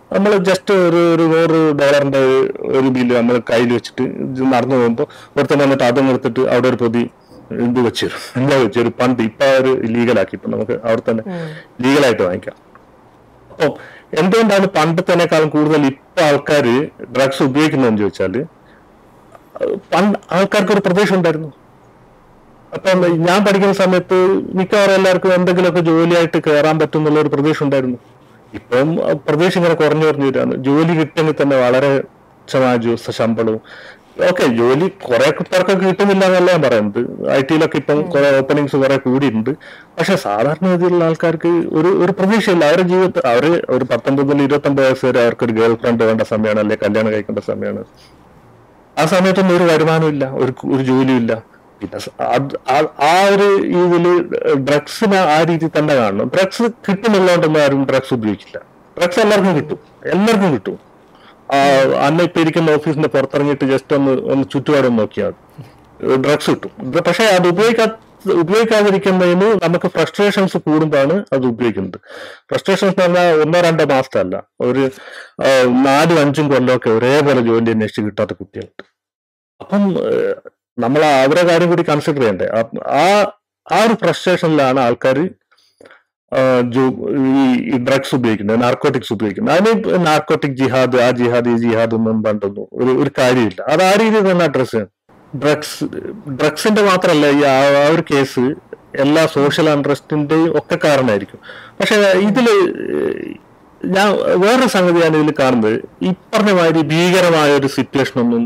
നമ്മൾ ജസ്റ്റ് ഒരു ഒരു നൂറ് ഡോളറിന്റെ ഒരു ബില്ല് നമ്മൾ കയ്യിൽ വെച്ചിട്ട് ഇത് നടന്നു പോകുമ്പോൾ ഒരുത്തൻ വന്നിട്ട് അതും എടുത്തിട്ട് അവിടെ ഒരു പൊതി ഇത് വെച്ച് തരും എന്താ വെച്ച് ഒരു പണ്ട് ഇപ്പൊ ഒരു ലീഗലാക്കി ഇപ്പൊ നമുക്ക് അവിടെ തന്നെ ലീഗലായിട്ട് വാങ്ങിക്കാം അപ്പം എന്തുകൊണ്ടാണ് പണ്ടത്തേനേക്കാളും കൂടുതൽ ഇപ്പൊ ആൾക്കാർ ഡ്രഗ്സ് ഉപയോഗിക്കുന്നതെന്ന് ചോദിച്ചാല് അഹ് പണ്ട് ആൾക്കാർക്ക് ഒരു പ്രതീക്ഷ ഉണ്ടായിരുന്നു അപ്പം ഞാൻ പഠിക്കുന്ന സമയത്ത് മിക്കവാറും എല്ലാവർക്കും എന്തെങ്കിലുമൊക്കെ ജോലിയായിട്ട് കയറാൻ പറ്റും എന്നുള്ള ഒരു പ്രതീക്ഷ ഉണ്ടായിരുന്നു ഇപ്പം ആ പ്രതീക്ഷ ഇങ്ങനെ കുറഞ്ഞു കുറഞ്ഞു വരികയാണ് ജോലി കിട്ടുമെങ്കിൽ തന്നെ വളരെ തുച്ഛമായ ദിവസ ശമ്പളവും ഓക്കെ ജോലി കുറെ പേർക്കൊക്കെ കിട്ടുന്നില്ല എന്നല്ല ഞാൻ പറയുന്നത് ഐ ടിയിലൊക്കെ ഇപ്പം കുറെ ഓപ്പണിങ്സ് കുറെ കൂടിയിട്ടുണ്ട് പക്ഷെ സാധാരണ രീതിയിലുള്ള ആൾക്കാർക്ക് ഒരു ഒരു പ്രതീക്ഷയില്ല അവരുടെ ജീവിതത്തിൽ അവര് ഒരു പത്തൊമ്പത് മുതൽ ഇരുപത്തൊമ്പത് വയസ്സ് വരെ അവർക്ക് ഒരു ഗേൾ ഫ്രണ്ട് വേണ്ട സമയമാണ് അല്ലെങ്കിൽ കല്യാണം കഴിക്കേണ്ട സമയമാണ് ആ സമയത്തൊന്നും ഒരു വരുമാനമില്ല ഒരു ഒരു ജോലിയില്ല പിന്നെ സ- അത് ആ- ആ ഒരു ഇതില് ഡ്രഗ്സിനെ ആ രീതിയിൽ തന്നെ കാണണം ഡ്രഗ്സ് കിട്ടുന്നുള്ളതുകൊണ്ടൊന്നും ആരും ഡ്രഗ്സ് ഉപയോഗിക്കില്ല ഡ്രഗ്സ് എല്ലാവർക്കും കിട്ടും എല്ലാവർക്കും കിട്ടും ആ, അന്ന ഇപ്പൊ ഇരിക്കുന്ന ഓഫീസിന്റെ പുറത്തിറങ്ങിയിട്ട് ജസ്റ്റ് ഒന്ന് ഒന്ന് ചുറ്റുപാടും നോക്കിയാൽ മതി ഡ്രഗ്സ് കിട്ടും ഇത് പക്ഷേ അത് ഉപയോഗിക്കാ ഉപയോഗിക്കാതിരിക്കുന്നതിന് നമുക്ക് ഫ്രസ്ട്രേഷൻസ് കൂടുമ്പോഴാണ് അത് ഉപയോഗിക്കുന്നത് ഫ്രസ്ട്രേഷൻസ് എന്ന് പറഞ്ഞാൽ ഒന്നോ രണ്ടോ മാസത്തെ അല്ല ഒരു ആ, നാലും അഞ്ചും കൊല്ലമൊക്കെ ഒരേപോലെ ജോലി അന്വേഷിച്ച് കിട്ടാത്ത കുട്ടികളുണ്ട് അപ്പം നമ്മൾ അവരെ കാര്യം കൂടി കൺസിഡർ ചെയ്യണ്ടേ അപ്പ- ആ ആ ഒരു ഫ്രസ്ട്രേഷനിലാണ് ആൾക്കാർ ഈ ഡ്രഗ്സ് ഉപയോഗിക്കുന്നത് നാർക്കോട്ടിക്സ് ഉപയോഗിക്കുന്നത് അതിന് നാർക്കോട്ടിക് ജിഹാദ് ആ ജിഹാദ് ഈ ജിഹാദ് ഒന്നും പണ്ടൊന്നും ഒരു ഒരു കാര്യമില്ല അത് ആ രീതിയിൽ തന്നെ അഡ്രസ് ചെയ്യണം ഡ്രഗ്സ് ഡ്രഗ്സിന്റെ മാത്രമല്ല ഈ ആ ആ ഒരു കേസ് എല്ലാ സോഷ്യൽ അൺട്രസ്റ്റിന്റെയും ഒക്കെ കാരണമായിരിക്കും പക്ഷെ ഇതില് ഏഹ്, ഞാൻ വേറൊരു സംഗതി ഞാൻ ഇതിൽ കാണുന്നത് ഈ പറഞ്ഞ മാതിരി ഭീകരമായ ഒരു സിറ്റുവേഷൻ ഒന്നും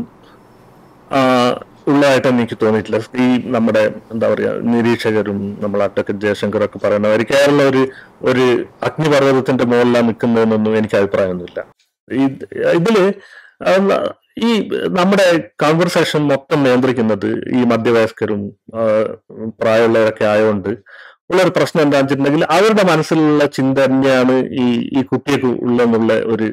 ആ, ഉള്ളതായിട്ട് എനിക്ക് തോന്നിയിട്ടില്ല ഈ നമ്മുടെ എന്താ പറയാ നിരീക്ഷകരും നമ്മൾ അഡ്വക്കേറ്റ് ജയശങ്കർ ഒക്കെ പറയുന്ന മാതിരി കേരളം ഒരു ഒരു അഗ്നിപർവ്വതത്തിന്റെ മുകളിലാണ് നിൽക്കുന്നതെന്നൊന്നും എനിക്ക് അഭിപ്രായമൊന്നുമില്ല ഇത് ഇതില് ആ, ഈ നമ്മുടെ കോൺവെർസേഷൻ മൊത്തം നിയന്ത്രിക്കുന്നത് ഈ മധ്യവയസ്കരും ആ, പ്രായമുള്ളവരൊക്കെ ആയതുകൊണ്ട് ഉള്ളൊരു പ്രശ്നം എന്താണെന്ന് വെച്ചിട്ടുണ്ടെങ്കിൽ അവരുടെ മനസ്സിലുള്ള ചിന്ത തന്നെയാണ് ഈ ഈ കുട്ടിയൊക്കെ ഉള്ളെന്നുള്ള ഒരു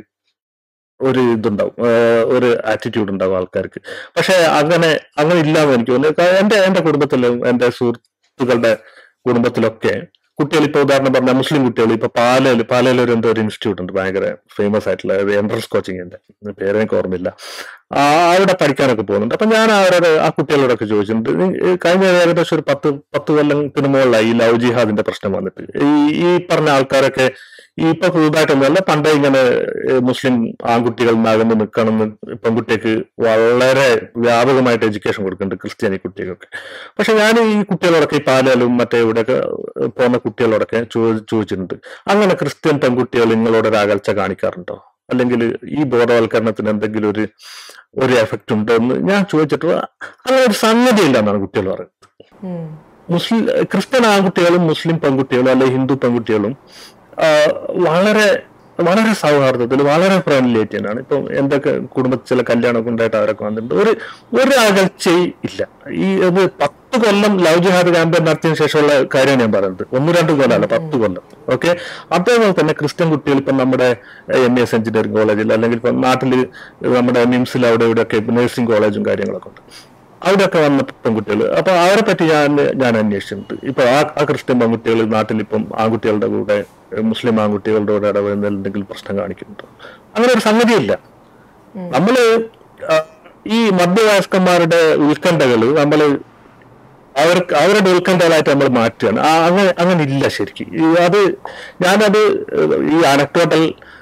ഒരു ഇതുണ്ടാവും ആഹ് ഒരു ആറ്റിറ്റ്യൂഡ് ഉണ്ടാവും ആൾക്കാർക്ക് പക്ഷെ അങ്ങനെ അങ്ങനെ ഇല്ലാന്ന് എനിക്ക് തോന്നുന്നു കാ- എന്റെ എന്റെ കുടുംബത്തിലും എന്റെ സുഹൃത്തുക്കളുടെ കുടുംബത്തിലൊക്കെ കുട്ടികൾ ഇപ്പൊ ഉദാഹരണം പറഞ്ഞ മുസ്ലിം കുട്ടികൾ ഇപ്പൊ പാലയിൽ പാലയിൽ ഒരു എന്തോ ഒരു ഇൻസ്റ്റിറ്റ്യൂട്ട് ഉണ്ട് ഭയങ്കര ഫേമസ് ആയിട്ടുള്ള എൻട്രൻസ് കോച്ചിങ്ങിന്റെ പേര് എനിക്ക് ഓർമ്മയില്ല ആ അവിടെ പഠിക്കാനൊക്കെ പോകുന്നുണ്ട് അപ്പൊ ഞാൻ അവരോട് ആ കുട്ടികളോടൊക്കെ ചോദിച്ചിട്ടുണ്ട് നി- ഈ കഴിഞ്ഞ ഏകദേശം ഒരു പത്ത് പത്ത് കൊല്ലത്തിന് മുകളിലായി ഈ ലവ് ജിഹാദിന്റെ പ്രശ്നം വന്നിട്ട് ഈ ഈ പറഞ്ഞ ആൾക്കാരൊക്കെ ഈ ഇപ്പൊ പുതുതായിട്ടൊന്നുമല്ല പണ്ടേ ഇങ്ങനെ ഏഹ്, മുസ്ലിം ആൺകുട്ടികൾ നകന്ന് നിൽക്കണം എന്ന് പെൺകുട്ടിക്ക് വളരെ വ്യാപകമായിട്ട് എഡ്യൂക്കേഷൻ കൊടുക്കുന്നുണ്ട് ക്രിസ്ത്യാനി കുട്ടികൾക്ക് പക്ഷെ ഞാൻ ഈ കുട്ടികളോടൊക്കെ ഈ പാലാലും മറ്റേ ഇവിടെയൊക്കെ ഏഹ്, പോകുന്ന കുട്ടികളോടൊക്കെ ചോ- ചോദിച്ചിട്ടുണ്ട് അങ്ങനെ ക്രിസ്ത്യൻ പെൺകുട്ടികൾ നിങ്ങളോട് ഒരു അകൽച്ച കാണിക്കാറുണ്ടോ അല്ലെങ്കിൽ ഈ ബോധവൽക്കരണത്തിന് എന്തെങ്കിലും ഒരു ഒരു എഫക്റ്റ് ഉണ്ടോ എന്ന് ഞാൻ ചോദിച്ചിട്ട് അങ്ങനെ ഒരു സംഗതി ഇല്ല എന്നാണ് കുട്ടികൾ പറയുന്നത് ഉം. മുസ്ലിം ക്രിസ്ത്യൻ ആൺകുട്ടികളും മുസ്ലിം പെൺകുട്ടികളും അല്ലെങ്കിൽ ഹിന്ദു പെൺകുട്ടികളും ആ, വളരെ വളരെ സൗഹാർദ്ദത്തിൽ വളരെ ഫ്രണ്ട്ലി ആയിട്ട് തന്നെയാണ് ഇപ്പം എന്തൊക്കെ കുടുംബത്തിൽ ചില കല്യാണമൊക്കെ ഉണ്ടായിട്ട് അവരൊക്കെ വന്നിട്ടുണ്ട് ഒരു ഒരു അകൽച്ചയും ഇല്ല ഈ ഇത് പത്ത് കൊല്ലം ലവ് ജിഹാദ് ക്യാമ്പയിൻ നടത്തിയതിനു ശേഷമുള്ള കാര്യമാണ് ഞാൻ പറയുന്നത് ഒന്ന് രണ്ട് കൊല്ലമല്ല പത്ത് കൊല്ലം ഓക്കെ അതേപോലെ തന്നെ ക്രിസ്ത്യൻ കുട്ടികൾ ഇപ്പം നമ്മുടെ എം എസ് എഞ്ചിനീയറിംഗ് കോളേജിൽ അല്ലെങ്കിൽ ഇപ്പം നാട്ടിൽ നമ്മുടെ മിംസിൽ അവിടെ ഇവിടെയൊക്കെ നഴ്സിംഗ് കോളേജും കാര്യങ്ങളൊക്കെ ഉണ്ട് അവിടെയൊക്കെ വന്ന പെൺകുട്ടികൾ അപ്പൊ അവരെ പറ്റി ഞാൻ ഞാൻ അന്വേഷിച്ചിട്ടുണ്ട് ഇപ്പൊ ആ ആ ക്രിസ്ത്യൻ പെൺകുട്ടികൾ നാട്ടിൽ ഇപ്പം ആൺകുട്ടികളുടെ കൂടെ ഏഹ് മുസ്ലിം ആൺകുട്ടികളുടെ കൂടെ ഇടപെടുന്നതിൽ എന്തെങ്കിലും പ്രശ്നം കാണിക്കുന്നുണ്ടോ അങ്ങനെ ഒരു സംഗതിയില്ല നമ്മള് ആ, ഈ മധ്യവയസ്കന്മാരുടെ ഉത്കണ്ഠകൾ നമ്മള് അവർക്ക് അവരുടെ ഉത്കണ്ഠകളായിട്ട് നമ്മൾ മാറ്റുകയാണ് ആ, അങ്ങനെ അങ്ങനെ ഇല്ല ശരിക്കും ഈ അത് ഞാനത് ഏഹ്, ഈ അനക്ടോട്ടൽ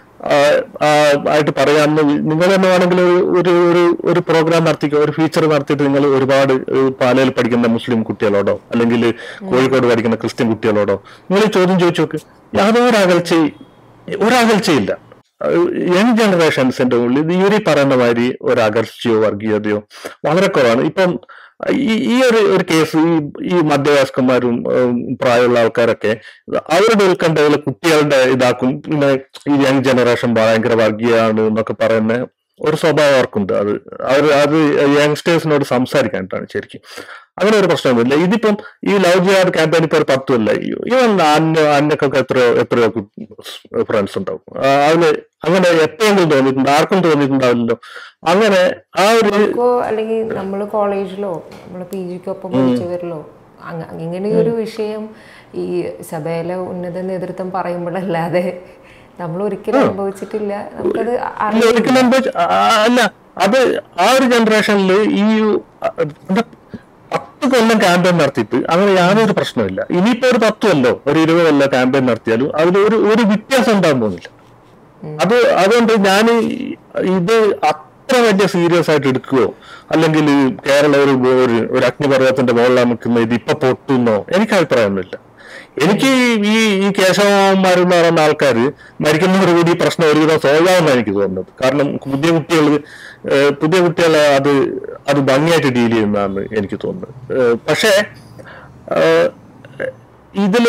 ആയിട്ട് പറയാമെന്ന് നിങ്ങൾ തന്നെ വേണമെങ്കിൽ ഒരു ഒരു ഒരു ഒരു പ്രോഗ്രാം നടത്തിക്കോ ഒരു ഫീച്ചർ നടത്തിയിട്ട് നിങ്ങൾ ഒരുപാട് ഏഹ്, പാലയിൽ പഠിക്കുന്ന മുസ്ലിം കുട്ടികളോടോ അല്ലെങ്കിൽ കോഴിക്കോട് പഠിക്കുന്ന ക്രിസ്ത്യൻ കുട്ടികളോടോ നിങ്ങൾ ഈ ചോദ്യം ചോദിച്ചു നോക്ക് യാതൊരു അകൽച്ചയും ഒരകൽച്ചയില്ല യങ് ജനറേഷൻസിന്റെ ഉള്ളിൽ ഈ ഒരു പറയുന്ന മാതിരി ഒരു അകർച്ചയോ വർഗീയതയോ വളരെ കുറവാണ് ഇപ്പം ഈ ഈ ഒരു ഒരു കേസ് ഈ ഈ മധ്യവയസ്കന്മാരും ഉം, പ്രായമുള്ള ആൾക്കാരൊക്കെ അവരുടെ ഉത്കണ്ഠകൾ കുട്ടികളുടെ ഇതാക്കും പിന്നെ ഈ യങ് ജനറേഷൻ ഭയങ്കര വർഗീയമാണ് എന്നൊക്കെ പറയുന്ന ഒരു സ്വഭാവം അവർക്കുണ്ട് അത് അവർ അത് യങ്സ്റ്റേഴ്സിനോട് സംസാരിക്കാനായിട്ടാണ് ശരിക്കും അങ്ങനെ ഒരു പ്രശ്നമൊന്നുമില്ല ഇതിപ്പം ഈ ലവ് ജിഹാദ് ക്യാമ്പയിൻ ഇപ്പൊ ഒരു പത്തുമല്ല ഇവൻ അന്ന അന്നക്കൊക്കെ എത്രയോ എത്രയോ ഫ്രണ്ട്സ് ഉണ്ടാവും ആ, അതില് അങ്ങനെ എപ്പോഴെങ്കിലും തോന്നിയിട്ടുണ്ട് ആർക്കും തോന്നിയിട്ടുണ്ടാവില്ലല്ലോ അങ്ങനെ ആ ഒരു നമുക്കോ അല്ലെങ്കിൽ നമ്മൾ കോളേജിലോ നമ്മൾ പി ജിക്കൊപ്പം പഠിച്ചവരിലോ അങ്ങ- ഇങ്ങനെ ഒരു വിഷയം ഈ സഭയിലെ ഉന്നത നേതൃത്വം പറയുമ്പോഴല്ലാതെ നമ്മൾ ഒരിക്കലും അനുഭവിച്ചിട്ടില്ല നമുക്കത് ഇല്ല, അറിയില്ല ഒരിക്കലും എന്താ- ആ, അല്ല അത് ആ ഒരു ജനറേഷനിൽ ഈ ആ, എന്താ പത്ത് കൊല്ലം ക്യാമ്പയിൻ നടത്തിയിട്ട് അങ്ങനെ യാതൊരു പ്രശ്നമില്ല ഇനിയിപ്പോ ഒരു പത്ത് കൊല്ലോ ഒരു ഇരുപത് കൊല്ലോ ക്യാമ്പയിൻ നടത്തിയാലും അതിൽ ഒരു ഒരു വ്യത്യാസം ഉണ്ടാകാൻ പോകുന്നില്ല അത് അതുകൊണ്ട് ഞാൻ ഇത് അത്ര വലിയ സീരിയസ് ആയിട്ട് എടുക്കുകയോ അല്ലെങ്കിൽ കേരള ഒരു ഒരു ഒരു അഗ്നിപർവ്വതത്തിന്റെ മുകളിലാണ് നിൽക്കുന്ന ഇത് ഇപ്പൊ പൊട്ടുന്നോ എനിക്ക് അഭിപ്രായമൊന്നുമില്ല എനിക്ക് ഈ ഈ കേശവന്മാരെന്ന് പറയുന്ന ആൾക്കാർ മരിക്കുന്നതോടുകൂടി ഈ പ്രശ്നം ഒരുവിധം സോൾവാണെന്നാണ് എനിക്ക് തോന്നുന്നത് കാരണം പുതിയ കുട്ടികൾ പുതിയ കുട്ടികളെ അത് അത് ഭംഗിയായിട്ട് ഡീൽ ചെയ്യുന്നതാണ് എനിക്ക് തോന്നുന്നത് ഏഹ് പക്ഷേ ഏഹ് ഇതില്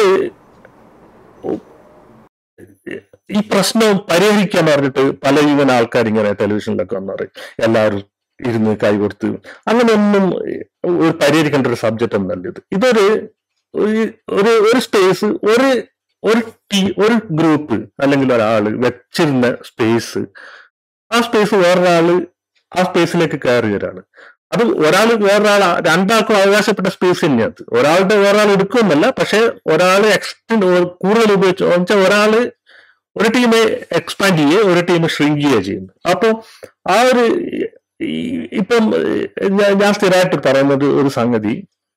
ഈ പ്രശ്നം പരിഹരിക്കാൻ പറഞ്ഞിട്ട് പല ഇവൻ ആൾക്കാർ ഇങ്ങനെ ടെലിവിഷനിലൊക്കെ വന്നു പറയും എല്ലാവരും ഇരുന്ന് കൈ കൊടുത്ത് അങ്ങനെയൊന്നും ഒരു പരിഹരിക്കേണ്ട ഒരു സബ്ജക്റ്റ് ഒന്നല്ല ഇത് ഇതൊരു ഒരു- ഒരു ഒരു സ്പേസ് ഒരു ഒരു ടീ ഒരു ഗ്രൂപ്പ് അല്ലെങ്കിൽ ഒരാള് വെച്ചിരുന്ന സ്പേസ് ആ സ്പേസ് വേറൊരാള് ആ സ്പേസിലേക്ക് കയറി വരാണ് അത് ഒരാൾ വേറൊരാൾ രണ്ടാൾക്കും അവകാശപ്പെട്ട സ്പേസ് തന്നെയാണ് ഒരാളുടെ വേറൊരാൾ എടുക്കുമെന്നല്ല പക്ഷെ ഒരാൾ എക്സ്റ്റെൻഡ് കൂടുതൽ ഉപയോഗിച്ച് വെച്ചാൽ ഒരാള് ഒരു ടീം എക്സ്പാൻഡ് ചെയ്യുക ഒരു ടീം ഷ്രിങ്ക് ചെയ്യുക ചെയ്യുന്നു അപ്പോൾ ആ ഒരു ഈ- ഇപ്പം ഞാൻ ഞാൻ സ്ഥിരമായിട്ട് പറയുന്നത് ഒരു സംഗതി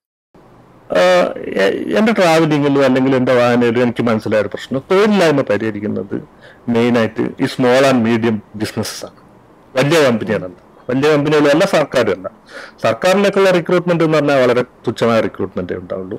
ആഹ് എ- എന്റെ ട്രാവലിങ്ങിലും അല്ലെങ്കിൽ എന്റെ വായനയിലും എനിക്ക് മനസ്സിലായ ഒരു പ്രശ്നം തൊഴിലില്ലായ്മ പരിഹരിക്കുന്നത് മെയിനായിട്ട് ഈ സ്മോൾ ആൻഡ് മീഡിയം ബിസിനസ്സസ് ആണ് വലിയ കമ്പനികളല്ല വലിയ കമ്പനികളല്ല സർക്കാരല്ല സർക്കാരിലേക്കുള്ള റിക്രൂട്ട്മെന്റ് എന്ന് പറഞ്ഞാൽ വളരെ തുച്ഛമായ റിക്രൂട്ട്മെന്റേ ഉണ്ടാവുള്ളൂ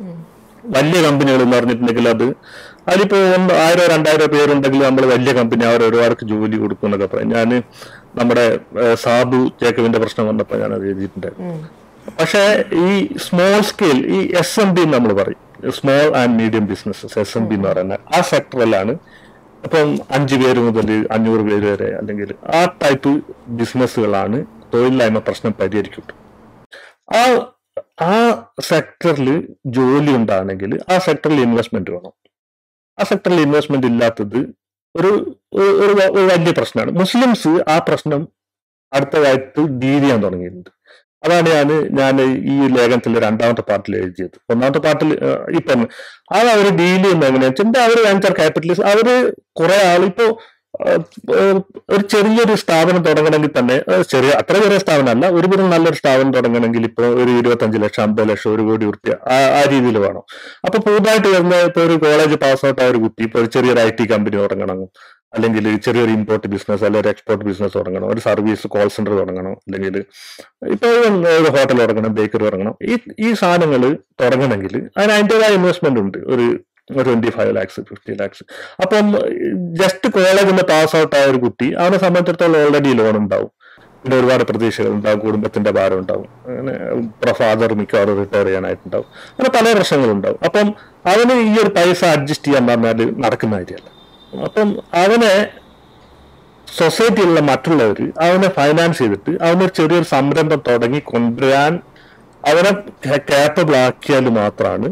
വലിയ കമ്പനികൾ എന്ന് പറഞ്ഞിട്ടുണ്ടെങ്കിൽ അത് അതിലിപ്പോ ഒന്ന് ആയിരോ രണ്ടായിരോ പേരുണ്ടെങ്കിൽ നമ്മൾ വലിയ കമ്പനി അവർ ഒരുപാട് ജോലി കൊടുക്കും എന്നൊക്കെ പറയും ഞാൻ നമ്മുടെ ഏഹ്, സാബു ജേക്കബിന്റെ പ്രശ്നം വന്നപ്പോൾ ഞാൻ അത് എഴുതിയിട്ടുണ്ടായിരുന്നു പക്ഷേ ഈ സ്മോൾ സ്കെയിൽ ഈ എസ് എം ബി നമ്മൾ പറയും small and medium businesses S M B എന്ന് പറയുന്ന ആ സെക്ടറിലാണ് ഇപ്പം അഞ്ച് പേര് മുതൽ അഞ്ഞൂറ് പേര് വരെ അല്ലെങ്കിൽ ആ ടൈപ്പ് ബിസിനസ്സുകളാണ് തൊഴിലില്ലായ്മ പ്രശ്നം പരിഹരിക്കുന്നത് ആ ആ സെക്ടറിൽ ജോലി ഉണ്ടാണെങ്കിൽ ആ സെക്ടറിൽ ഇൻവെസ്റ്റ്മെന്റ് വേണം ആ സെക്ടറിൽ ഇൻവെസ്റ്റ്മെന്റ് ഇല്ലാത്തത് ഒരു ഒരു- ഒരു വ- ഒരു വലിയ പ്രശ്നമാണ് മുസ്ലിംസ് ആ പ്രശ്നം അടുത്തതായിട്ട് ഡീൽ ചെയ്യാൻ തുടങ്ങിയിട്ടുണ്ട് അതാണ് ഞാൻ ഞാൻ ഈ ലേഖനത്തിലെ രണ്ടാമത്തെ പാർട്ടിൽ എഴുതിയത് ഒന്നാമത്തെ പാർട്ടിൽ ഇപ്പം അത് അവർ ഡീൽ ചെയ്യുന്നത് എങ്ങനെയാണെന്ന് വെച്ചാൽ അവർ വെഞ്ചർ ക്യാപിറ്റലിസ്റ്റ് അവര് കുറെ ആളിപ്പോ ഏഹ്, ഏഹ്, ഒരു ചെറിയൊരു സ്ഥാപനം തുടങ്ങണമെങ്കിൽ തന്നെ ഏഹ്, ചെറിയ അത്ര ചെറിയ സ്ഥാപനമല്ല ഒരുവിധം നല്ലൊരു സ്ഥാപനം തുടങ്ങണമെങ്കിൽ ഇപ്പോൾ ഒരു ഇരുപത്തഞ്ച് ലക്ഷം അമ്പത് ലക്ഷം ഒരു കോടി റുപ്യ ആ ആ രീതിയിൽ വേണം അപ്പൊ പുതുതായിട്ട് വരുന്ന ഇപ്പൊ ഒരു കോളേജ് പാസ് ഔട്ട് ആയ ഒരു കുട്ടി ഇപ്പൊ ഒരു ചെറിയൊരു ഐ ടി കമ്പനി തുടങ്ങണം അല്ലെങ്കിൽ ചെറിയൊരു ഇമ്പോർട്ട് ബിസിനസ് അല്ലെങ്കിൽ ഒരു എക്സ്പോർട്ട് ബിസിനസ് തുടങ്ങണം ഒരു സർവീസ് കോൾ സെന്റർ തുടങ്ങണം അല്ലെങ്കിൽ ഇപ്പൊ ഒരു ഹോട്ടൽ തുടങ്ങണം ബേക്കറി തുടങ്ങണം ഈ ഈ സാധനങ്ങൾ തുടങ്ങണമെങ്കിൽ അതിന് അതിൻ്റെതായ ഇൻവെസ്റ്റ്മെന്റ് ഉണ്ട് ഒരു twenty five lakhs fifty lakhs അപ്പം ജസ്റ്റ് കോളേജിൽ നിന്ന് പാസ് ഔട്ട് ആയ ഒരു കുട്ടി അവനെ സംബന്ധിച്ചിടത്തോളം ഓൾറെഡി ലോൺ ഉണ്ടാവും പിന്നെ ഒരുപാട് പ്രതീക്ഷകൾ ഉണ്ടാവും കുടുംബത്തിന്റെ ഭാരം ഉണ്ടാവും അങ്ങനെ ഫാദർ മിക്കവാറും റിട്ടയർ ചെയ്യാനായിട്ടുണ്ടാവും അങ്ങനെ പല പ്രശ്നങ്ങളുണ്ടാവും അപ്പം അവന് ഈ ഒരു പൈസ അഡ്ജസ്റ്റ് ചെയ്യാൻ പറഞ്ഞാൽ നടക്കുന്ന കാര്യമല്ല അപ്പം അവനെ സൊസൈറ്റിയിലുള്ള മറ്റുള്ളവർ അവനെ ഫൈനാൻസ് ചെയ്തിട്ട് അവനൊരു ചെറിയൊരു സംരംഭം തുടങ്ങി കൊണ്ടുവരാൻ അവനെ കേപ്പബിൾ ആക്കിയാൽ മാത്രമാണ്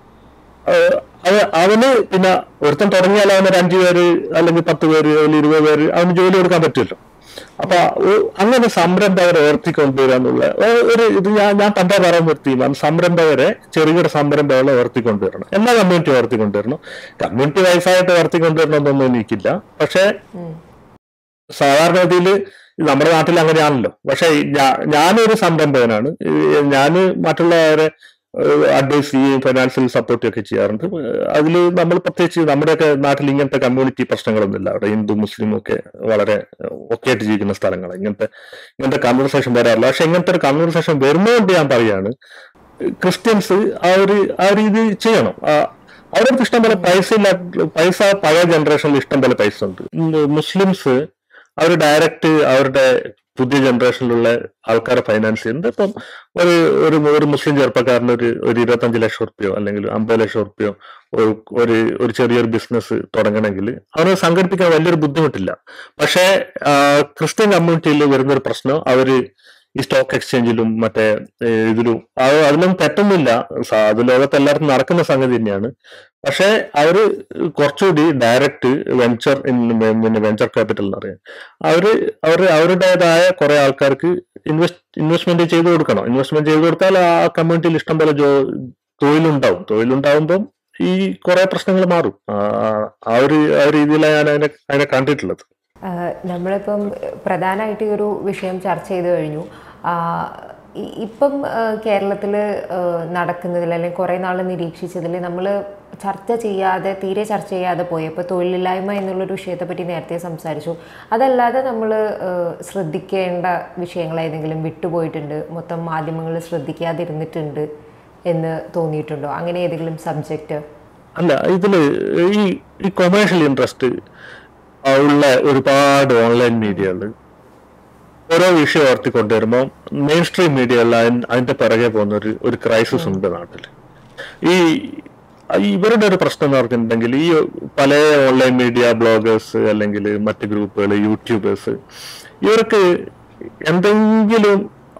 ഏഹ് അത് അവന് പിന്നെ ഒരുത്തൻ തുടങ്ങിയാൽ അവനൊരു അഞ്ചു പേര് അല്ലെങ്കിൽ പത്ത് പേര് അല്ലെങ്കിൽ ഇരുപത് പേര് അവന് ജോലി കൊടുക്കാൻ പറ്റുമല്ലോ അപ്പൊ ഒ- അങ്ങനെ സംരംഭകരെ ഉയർത്തിക്കൊണ്ടുവരിക എന്നുള്ള ഒ- ഒരു ഇത് ഞാൻ ഞാൻ പണ്ടേ പറയാൻ നിർത്തി സംരംഭകരെ ചെറുകിട സംരംഭകളെ ഉയർത്തിക്കൊണ്ടുവരണം എല്ലാ കമ്മ്യൂണിറ്റി ഉയർത്തിക്കൊണ്ടുവരണം കമ്മ്യൂണിറ്റി വൈസായിട്ട് ഉയർത്തിക്കൊണ്ടുവരണമെന്നൊന്നും എനിക്കില്ല പക്ഷേ സാധാരണഗതിയിൽ നമ്മുടെ നാട്ടിൽ അങ്ങനെയാണല്ലോ പക്ഷെ ഞാ- ഞാനൊരു സംരംഭകനാണ് ഞാൻ മറ്റുള്ളവരെ അഡ്വൈസ് ചെയ്യുകയും ഫൈനാൻഷ്യൽ സപ്പോർട്ട് ഒക്കെ ചെയ്യാറുണ്ട് അതിൽ നമ്മൾ പ്രത്യേകിച്ച് നമ്മുടെയൊക്കെ നാട്ടിൽ ഇങ്ങനത്തെ കമ്മ്യൂണിറ്റി പ്രശ്നങ്ങളൊന്നുമില്ല അവിടെ ഹിന്ദു മുസ്ലിം ഒക്കെ വളരെ ഒക്കെ ആയിട്ട് ജീവിക്കുന്ന സ്ഥലങ്ങളാണ് ഇങ്ങനത്തെ ഇങ്ങനത്തെ കൺവെർസേഷൻ വരാറില്ല പക്ഷെ ഇങ്ങനത്തെ ഒരു കൺവെർസേഷൻ വരുന്നതുകൊണ്ട് ഞാൻ പറയാണ് ക്രിസ്ത്യൻസ് ആ ഒരു ആ ഒരു ഇത് ചെയ്യണം ആ, അവർക്ക് ഇഷ്ടം പോലെ പൈസ ഇല്ല പൈസ പഴയ ജനറേഷനിൽ ഇഷ്ടം പോലെ പൈസ ഉണ്ട് ഉം, മുസ്ലിംസ് അവർ ഡയറക്റ്റ് അവരുടെ പുതിയ ജനറേഷനിലുള്ള ആൾക്കാരെ ഫൈനാൻസ് ചെയ്യുന്നത് ഇപ്പം ഒരു ഒരു ഒരു മുസ്ലിം ചെറുപ്പക്കാരന് ഒരു ഒരു ഇരുപത്തഞ്ച് ലക്ഷം റുപ്യോ അല്ലെങ്കിൽ അമ്പത് ലക്ഷം റുപ്യോ ഒരു ഒരു ഒരു ചെറിയൊരു ബിസിനസ് തുടങ്ങണമെങ്കിൽ അവന് സംഘടിപ്പിക്കാൻ വലിയൊരു ബുദ്ധിമുട്ടില്ല പക്ഷേ ആ, ക്രിസ്ത്യൻ കമ്മ്യൂണിറ്റിയിൽ വരുന്നൊരു പ്രശ്നം അവര് ഈ സ്റ്റോക്ക് എക്സ്ചേഞ്ചിലും മറ്റേ ഏ, ഇതിലും അത് അതിലൊന്നും തെറ്റൊന്നുമില്ല സ- അത് ലോകത്ത് എല്ലായിടത്തും നടക്കുന്ന സംഗതി തന്നെയാണ് പക്ഷേ അവര് കുറച്ചുകൂടി ഡയറക്റ്റ് വെഞ്ചർ പിന്നെ വെഞ്ചർ ക്യാപിറ്റൽ എന്ന് പറയാം അവര് അവര് അവരുടേതായ കുറെ ആൾക്കാർക്ക് ഇൻവെസ്റ്റ് ഇൻവെസ്റ്റ്മെന്റ് ചെയ്ത് കൊടുക്കണം ഇൻവെസ്റ്റ്മെന്റ് ചെയ്ത് കൊടുത്താൽ ആ കമ്മ്യൂണിറ്റിയിൽ ഇഷ്ടം പോലെ ജോ തൊഴിലുണ്ടാവും തൊഴിലുണ്ടാവുമ്പം ഈ കുറെ പ്രശ്നങ്ങൾ മാറും ആ ആ ഒരു ആ ഒരു രീതിയിലാണ് ഞാൻ അതിനെ അതിനെ കണ്ടിട്ടുള്ളത് ആഹ് നമ്മളിപ്പം പ്രധാനമായിട്ട് ഈ ഒരു വിഷയം ചർച്ച ചെയ്ത് കഴിഞ്ഞു ആഹ് ഇ- ഇപ്പം കേരളത്തിൽ നടക്കുന്നതിൽ അല്ലെങ്കിൽ കുറേ നാൾ നിരീക്ഷിച്ചതിൽ നമ്മൾ ചർച്ച ചെയ്യാതെ തീരെ ചർച്ച ചെയ്യാതെ പോയി ഇപ്പോൾ തൊഴിലില്ലായ്മ എന്നുള്ളൊരു വിഷയത്തെ പറ്റി നേരത്തെ സംസാരിച്ചു അതല്ലാതെ നമ്മൾ ശ്രദ്ധിക്കേണ്ട വിഷയങ്ങൾ ഏതെങ്കിലും വിട്ടുപോയിട്ടുണ്ട് മൊത്തം മാധ്യമങ്ങൾ ശ്രദ്ധിക്കാതിരുന്നിട്ടുണ്ട് എന്ന് തോന്നിയിട്ടുണ്ടോ അങ്ങനെ ഏതെങ്കിലും സബ്ജക്റ്റ് അല്ല ഇതില് ഈ ഈ കൊമേഴ്ഷ്യൽ ഇൻട്രസ്റ്റ് ഉള്ള ഒരുപാട് ഓൺലൈൻ മീഡിയകൾ ഓരോ വിഷയം ഉയർത്തി കൊണ്ടുവരുമ്പോൾ മെയിൻ സ്ട്രീം മീഡിയകളിൽ അതിന്റെ പിറകെ പോകുന്ന ഒരു ഒരു ക്രൈസിസ് ഉണ്ട് നാട്ടിൽ ഈ ഈ ഇവരുടെ ഒരു പ്രശ്നം എന്ന് പറഞ്ഞിട്ടുണ്ടെങ്കിൽ ഈ പല ഓൺലൈൻ മീഡിയ ബ്ലോഗേഴ്സ് അല്ലെങ്കിൽ മറ്റ് ഗ്രൂപ്പുകൾ യൂട്യൂബേഴ്സ് ഇവർക്ക് എന്തെങ്കിലും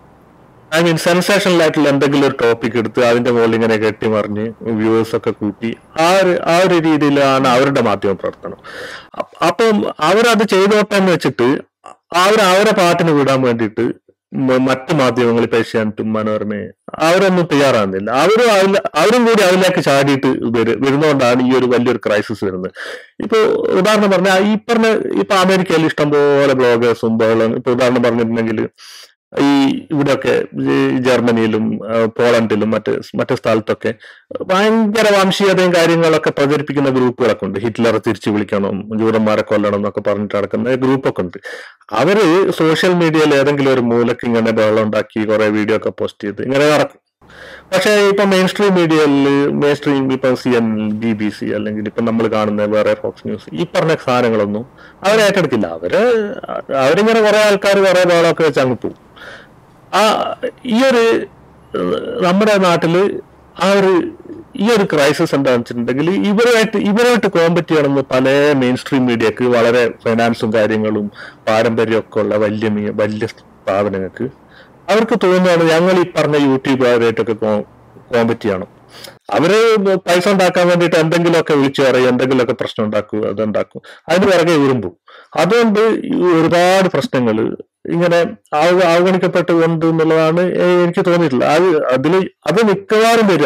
ഐ മീൻ സെൻസേഷണൽ ആയിട്ടുള്ള എന്തെങ്കിലും ഒരു ടോപ്പിക് എടുത്ത് അതിന്റെ മുകളിൽ ഇങ്ങനെ കെട്ടിമറിഞ്ഞ് വ്യൂവേഴ്സ് ഒക്കെ കൂട്ടി ആ ഒരു ആ ഒരു രീതിയിലാണ് അവരുടെ മാധ്യമ പ്രവർത്തനം അപ്പ- അപ്പം അവരത് ചെയ്തോട്ടെ എന്ന് വെച്ചിട്ട് അവർ അവരെ പാട്ടിന് വിടാൻ വേണ്ടിയിട്ട് മ- മറ്റ് മാധ്യമങ്ങൾ ഇപ്പൊ ഏഷ്യാനെറ്റും മനോരമയും അവരൊന്നും തയ്യാറാകുന്നില്ല അവരും അതിൽ അവരും കൂടി അതിലേക്ക് ചാടിയിട്ട് വരു- വരുന്നതുകൊണ്ടാണ് ഈ ഒരു വലിയൊരു ക്രൈസിസ് വരുന്നത് ഇപ്പൊ ഉദാഹരണം പറഞ്ഞാൽ ഈ പറഞ്ഞ ഇപ്പൊ അമേരിക്കയിൽ ഇഷ്ടംപോലെ ബ്ലോഗേഴ്സും ബഹളം ഇപ്പൊ ഉദാഹരണം പറഞ്ഞിട്ടുണ്ടെങ്കിൽ ഈ ഇവിടെയൊക്കെ ഈ ജർമ്മനിയിലും ആ, പോളണ്ടിലും മറ്റ് മറ്റു സ്ഥലത്തൊക്കെ ഭയങ്കര വംശീയതയും കാര്യങ്ങളൊക്കെ പ്രചരിപ്പിക്കുന്ന ഗ്രൂപ്പുകളൊക്കെ ഉണ്ട് ഹിറ്റ്ലറെ തിരിച്ചു വിളിക്കണം ജൂതന്മാരെ കൊല്ലണം എന്നൊക്കെ പറഞ്ഞിട്ട് നടക്കുന്ന ഗ്രൂപ്പൊക്കെ ഉണ്ട് അവര് സോഷ്യൽ മീഡിയയിൽ ഏതെങ്കിലും ഒരു മൂലക്ക് ഇങ്ങനെ ബഹളം ഉണ്ടാക്കി കുറെ വീഡിയോ ഒക്കെ പോസ്റ്റ് ചെയ്ത് ഇങ്ങനെ നടക്കും പക്ഷേ ഇപ്പൊ മെയിൻ സ്ട്രീം മീഡിയയിൽ മെയിൻ സ്ട്രീം ഇപ്പൊ C N B B C അല്ലെങ്കിൽ ഇപ്പൊ നമ്മൾ കാണുന്ന വേറെ ഫോക്സ് ന്യൂസ് ഈ പറഞ്ഞ സാധനങ്ങളൊന്നും അവരെ ഏറ്റെടുക്കില്ല അവര് അവരിങ്ങനെ കുറെ ആൾക്കാർ കുറെ ബഹളമൊക്കെ വെച്ച് അങ്ങ് പോകും ആ ഈ ഒരു ഏഹ്, നമ്മുടെ നാട്ടില് ആ ഒരു ഈ ഒരു ക്രൈസിസ് എന്താണെന്ന് വെച്ചിട്ടുണ്ടെങ്കിൽ ഇവരുമായിട്ട് ഇവരുമായിട്ട് കോമ്പറ്റ് ചെയ്യണമെന്ന് പല മെയിൻ സ്ട്രീം മീഡിയക്ക് വളരെ ഫൈനാൻസും കാര്യങ്ങളും പാരമ്പര്യമൊക്കെ ഉള്ള വലിയ മീ- വലിയ സ്ഥാപനങ്ങൾക്ക് അവർക്ക് തോന്നുകയാണ് ഞങ്ങൾ ഈ പറഞ്ഞ യൂട്യൂബുകാരായിട്ടൊക്കെ കോമ്പറ്റ് ചെയ്യണം അവര് പൈസ ഉണ്ടാക്കാൻ വേണ്ടിയിട്ട് എന്തെങ്കിലുമൊക്കെ വിളിച്ചു പറയും എന്തെങ്കിലുമൊക്കെ പ്രശ്നം ഉണ്ടാക്കും അതുണ്ടാക്കും അതിന് പിറകെ ഉരുമ്പും അതുകൊണ്ട് ഈ ഒരുപാട് പ്രശ്നങ്ങൾ ഇങ്ങനെ ആവ- അവഗണിക്കപ്പെട്ടുകൊണ്ട് എന്നുള്ളതാണ് എ- എനിക്ക് തോന്നിയിട്ടുള്ളത് അത് അതിൽ അത് മിക്കവാറും വരിക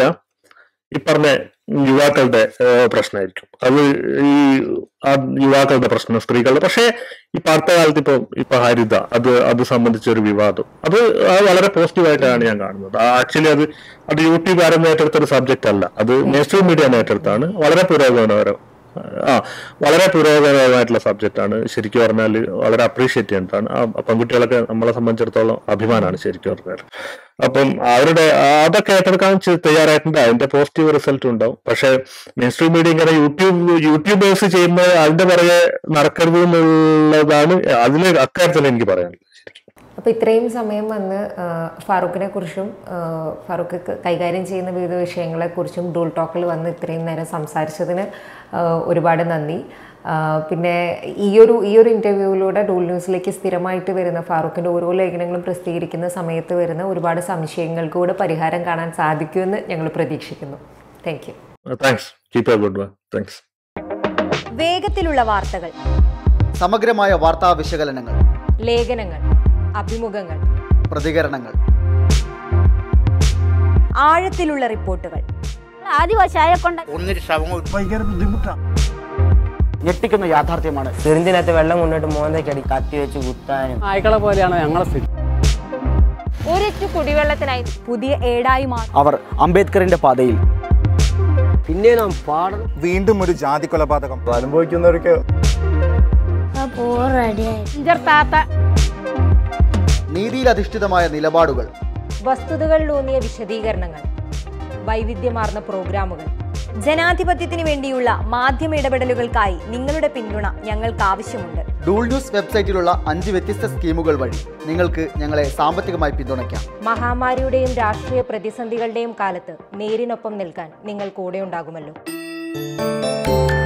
ഈ പറഞ്ഞ യുവാക്കളുടെ ഏഹ്, പ്രശ്നമായിരിക്കും അത് ഈ ആ യുവാക്കളുടെ പ്രശ്നം സ്ത്രീകളുടെ പക്ഷേ ഇപ്പൊ അടുത്ത കാലത്ത് ഇപ്പൊ ഇപ്പൊ ഹരിത അത് അത് സംബന്ധിച്ച ഒരു വിവാദം അത് അത് വളരെ പോസിറ്റീവായിട്ടാണ് ഞാൻ കാണുന്നത് ആക്ച്വലി അത് അത് യൂട്യൂബ് ആരും ഏറ്റെടുത്ത ഒരു സബ്ജക്റ്റ് അല്ല അത് നേഷണൽ മീഡിയ ഏറ്റെടുത്താണ് വളരെ പുരോഗമനപരം ആ വളരെ പുരോഗമനമായിട്ടുള്ള സബ്ജക്റ്റ് ആണ് ശരിക്കും പറഞ്ഞാൽ വളരെ അപ്രീഷിയേറ്റ് ചെയ്യേണ്ടതാണ് ആ പെൺകുട്ടികളൊക്കെ നമ്മളെ സംബന്ധിച്ചിടത്തോളം അഭിമാനമാണ് ശരിക്കും പറഞ്ഞാൽ അപ്പം അവരുടെ ആ അതൊക്കെ ഏറ്റെടുക്കാൻ ചെ- തയ്യാറായിട്ടുണ്ട് അതിന്റെ പോസിറ്റീവ് റിസൾട്ട് ഉണ്ടാവും പക്ഷെ മെയിൻ സ്ട്രീം മീഡിയ ഇങ്ങനെ യൂട്യൂബ് യൂട്യൂബേഴ്സ് ചെയ്യുന്ന അതിന്റെ പുറകെ നടക്കരുത് എന്നുള്ളതാണ് അതിൽ അക്കാര്യത്തിൽ എനിക്ക് പറയാനുള്ളത് ശരിക്കും അപ്പോൾ ഇത്രയും സമയം വന്ന് ആ, ഫാറൂഖിനെ കുറിച്ചും ആ, ഫാറൂഖ് ക- കൈകാര്യം ചെയ്യുന്ന വിവിധ വിഷയങ്ങളെക്കുറിച്ചും ഡൂൾ ടോക്കിൽ വന്ന് ഇത്രയും നേരം സംസാരിച്ചതിന് ആ, ഒരുപാട് നന്ദി ആ, പിന്നെ ഈ ഒരു ഈ ഒരു ഇൻ്റർവ്യൂവിലൂടെ ഡൂൾ ന്യൂസിലേക്ക് സ്ഥിരമായിട്ട് വരുന്ന ഫാറൂഖിൻ്റെ ഓരോ ലേഖനങ്ങളും പ്രസിദ്ധീകരിക്കുന്ന സമയത്ത് വരുന്ന ഒരുപാട് സംശയങ്ങൾക്ക് കൂടെ പരിഹാരം കാണാൻ സാധിക്കുമെന്ന് ഞങ്ങൾ പ്രതീക്ഷിക്കുന്നു thank you thanks keep a good one thanks വേഗത്തിലുള്ള വാർത്തകൾ സമഗ്രമായ വാർത്താ വിശകലനങ്ങൾ ലേഖനങ്ങൾ അഭിമുഖങ്ങൾ പ്രതികരണങ്ങൾ ആഴത്തിലുള്ള റിപ്പോർട്ടുകൾ ആദിവാസിയായ കൊണ്ട് ഞെട്ടിക്കുന്ന യാഥാർത്ഥ്യമാണ് ചെറുതിനകത്ത് വെള്ളം കൊണ്ടിട്ട് മോന്തയ്ക്ക് അടി കത്തി വെച്ച് കുത്താനും നായ്ക്കളെ പോലെയാണ് ഞങ്ങളെ സ്ഥിതി ഒരിറ്റു കുടിവെള്ളത്തിനായി പുതിയ ഏടായി മാറി അവർ അംബേദ്കറിന്റെ പാതയിൽ പിന്നെ നാം പാടണം വീണ്ടും ഒരു ജാതി കൊലപാതകം അനുഭവിക്കുന്നവർക്ക് താത്ത നീതിയിലധിഷ്ഠിതമായ നിലപാടുകൾ വസ്തുതകളിലൂന്നിയ വിശദീകരണങ്ങൾ വൈവിധ്യമാർന്ന പ്രോഗ്രാമുകൾ ജനാധിപത്യത്തിന് വേണ്ടിയുള്ള മാധ്യമ ഇടപെടലുകൾക്കായി നിങ്ങളുടെ പിന്തുണ ഞങ്ങൾക്ക് ആവശ്യമുണ്ട് ഡൂൾ ന്യൂസ് വെബ്സൈറ്റിലുള്ള അഞ്ച് വ്യത്യസ്ത സ്കീമുകൾ വഴി നിങ്ങൾക്ക് ഞങ്ങളെ സാമ്പത്തികമായി പിന്തുണയ്ക്കാം മഹാമാരിയുടെയും രാഷ്ട്രീയ പ്രതിസന്ധികളുടെയും കാലത്ത് നേരിനൊപ്പം നിൽക്കാൻ നിങ്ങൾ കൂടെ ഉണ്ടാകുമല്ലോ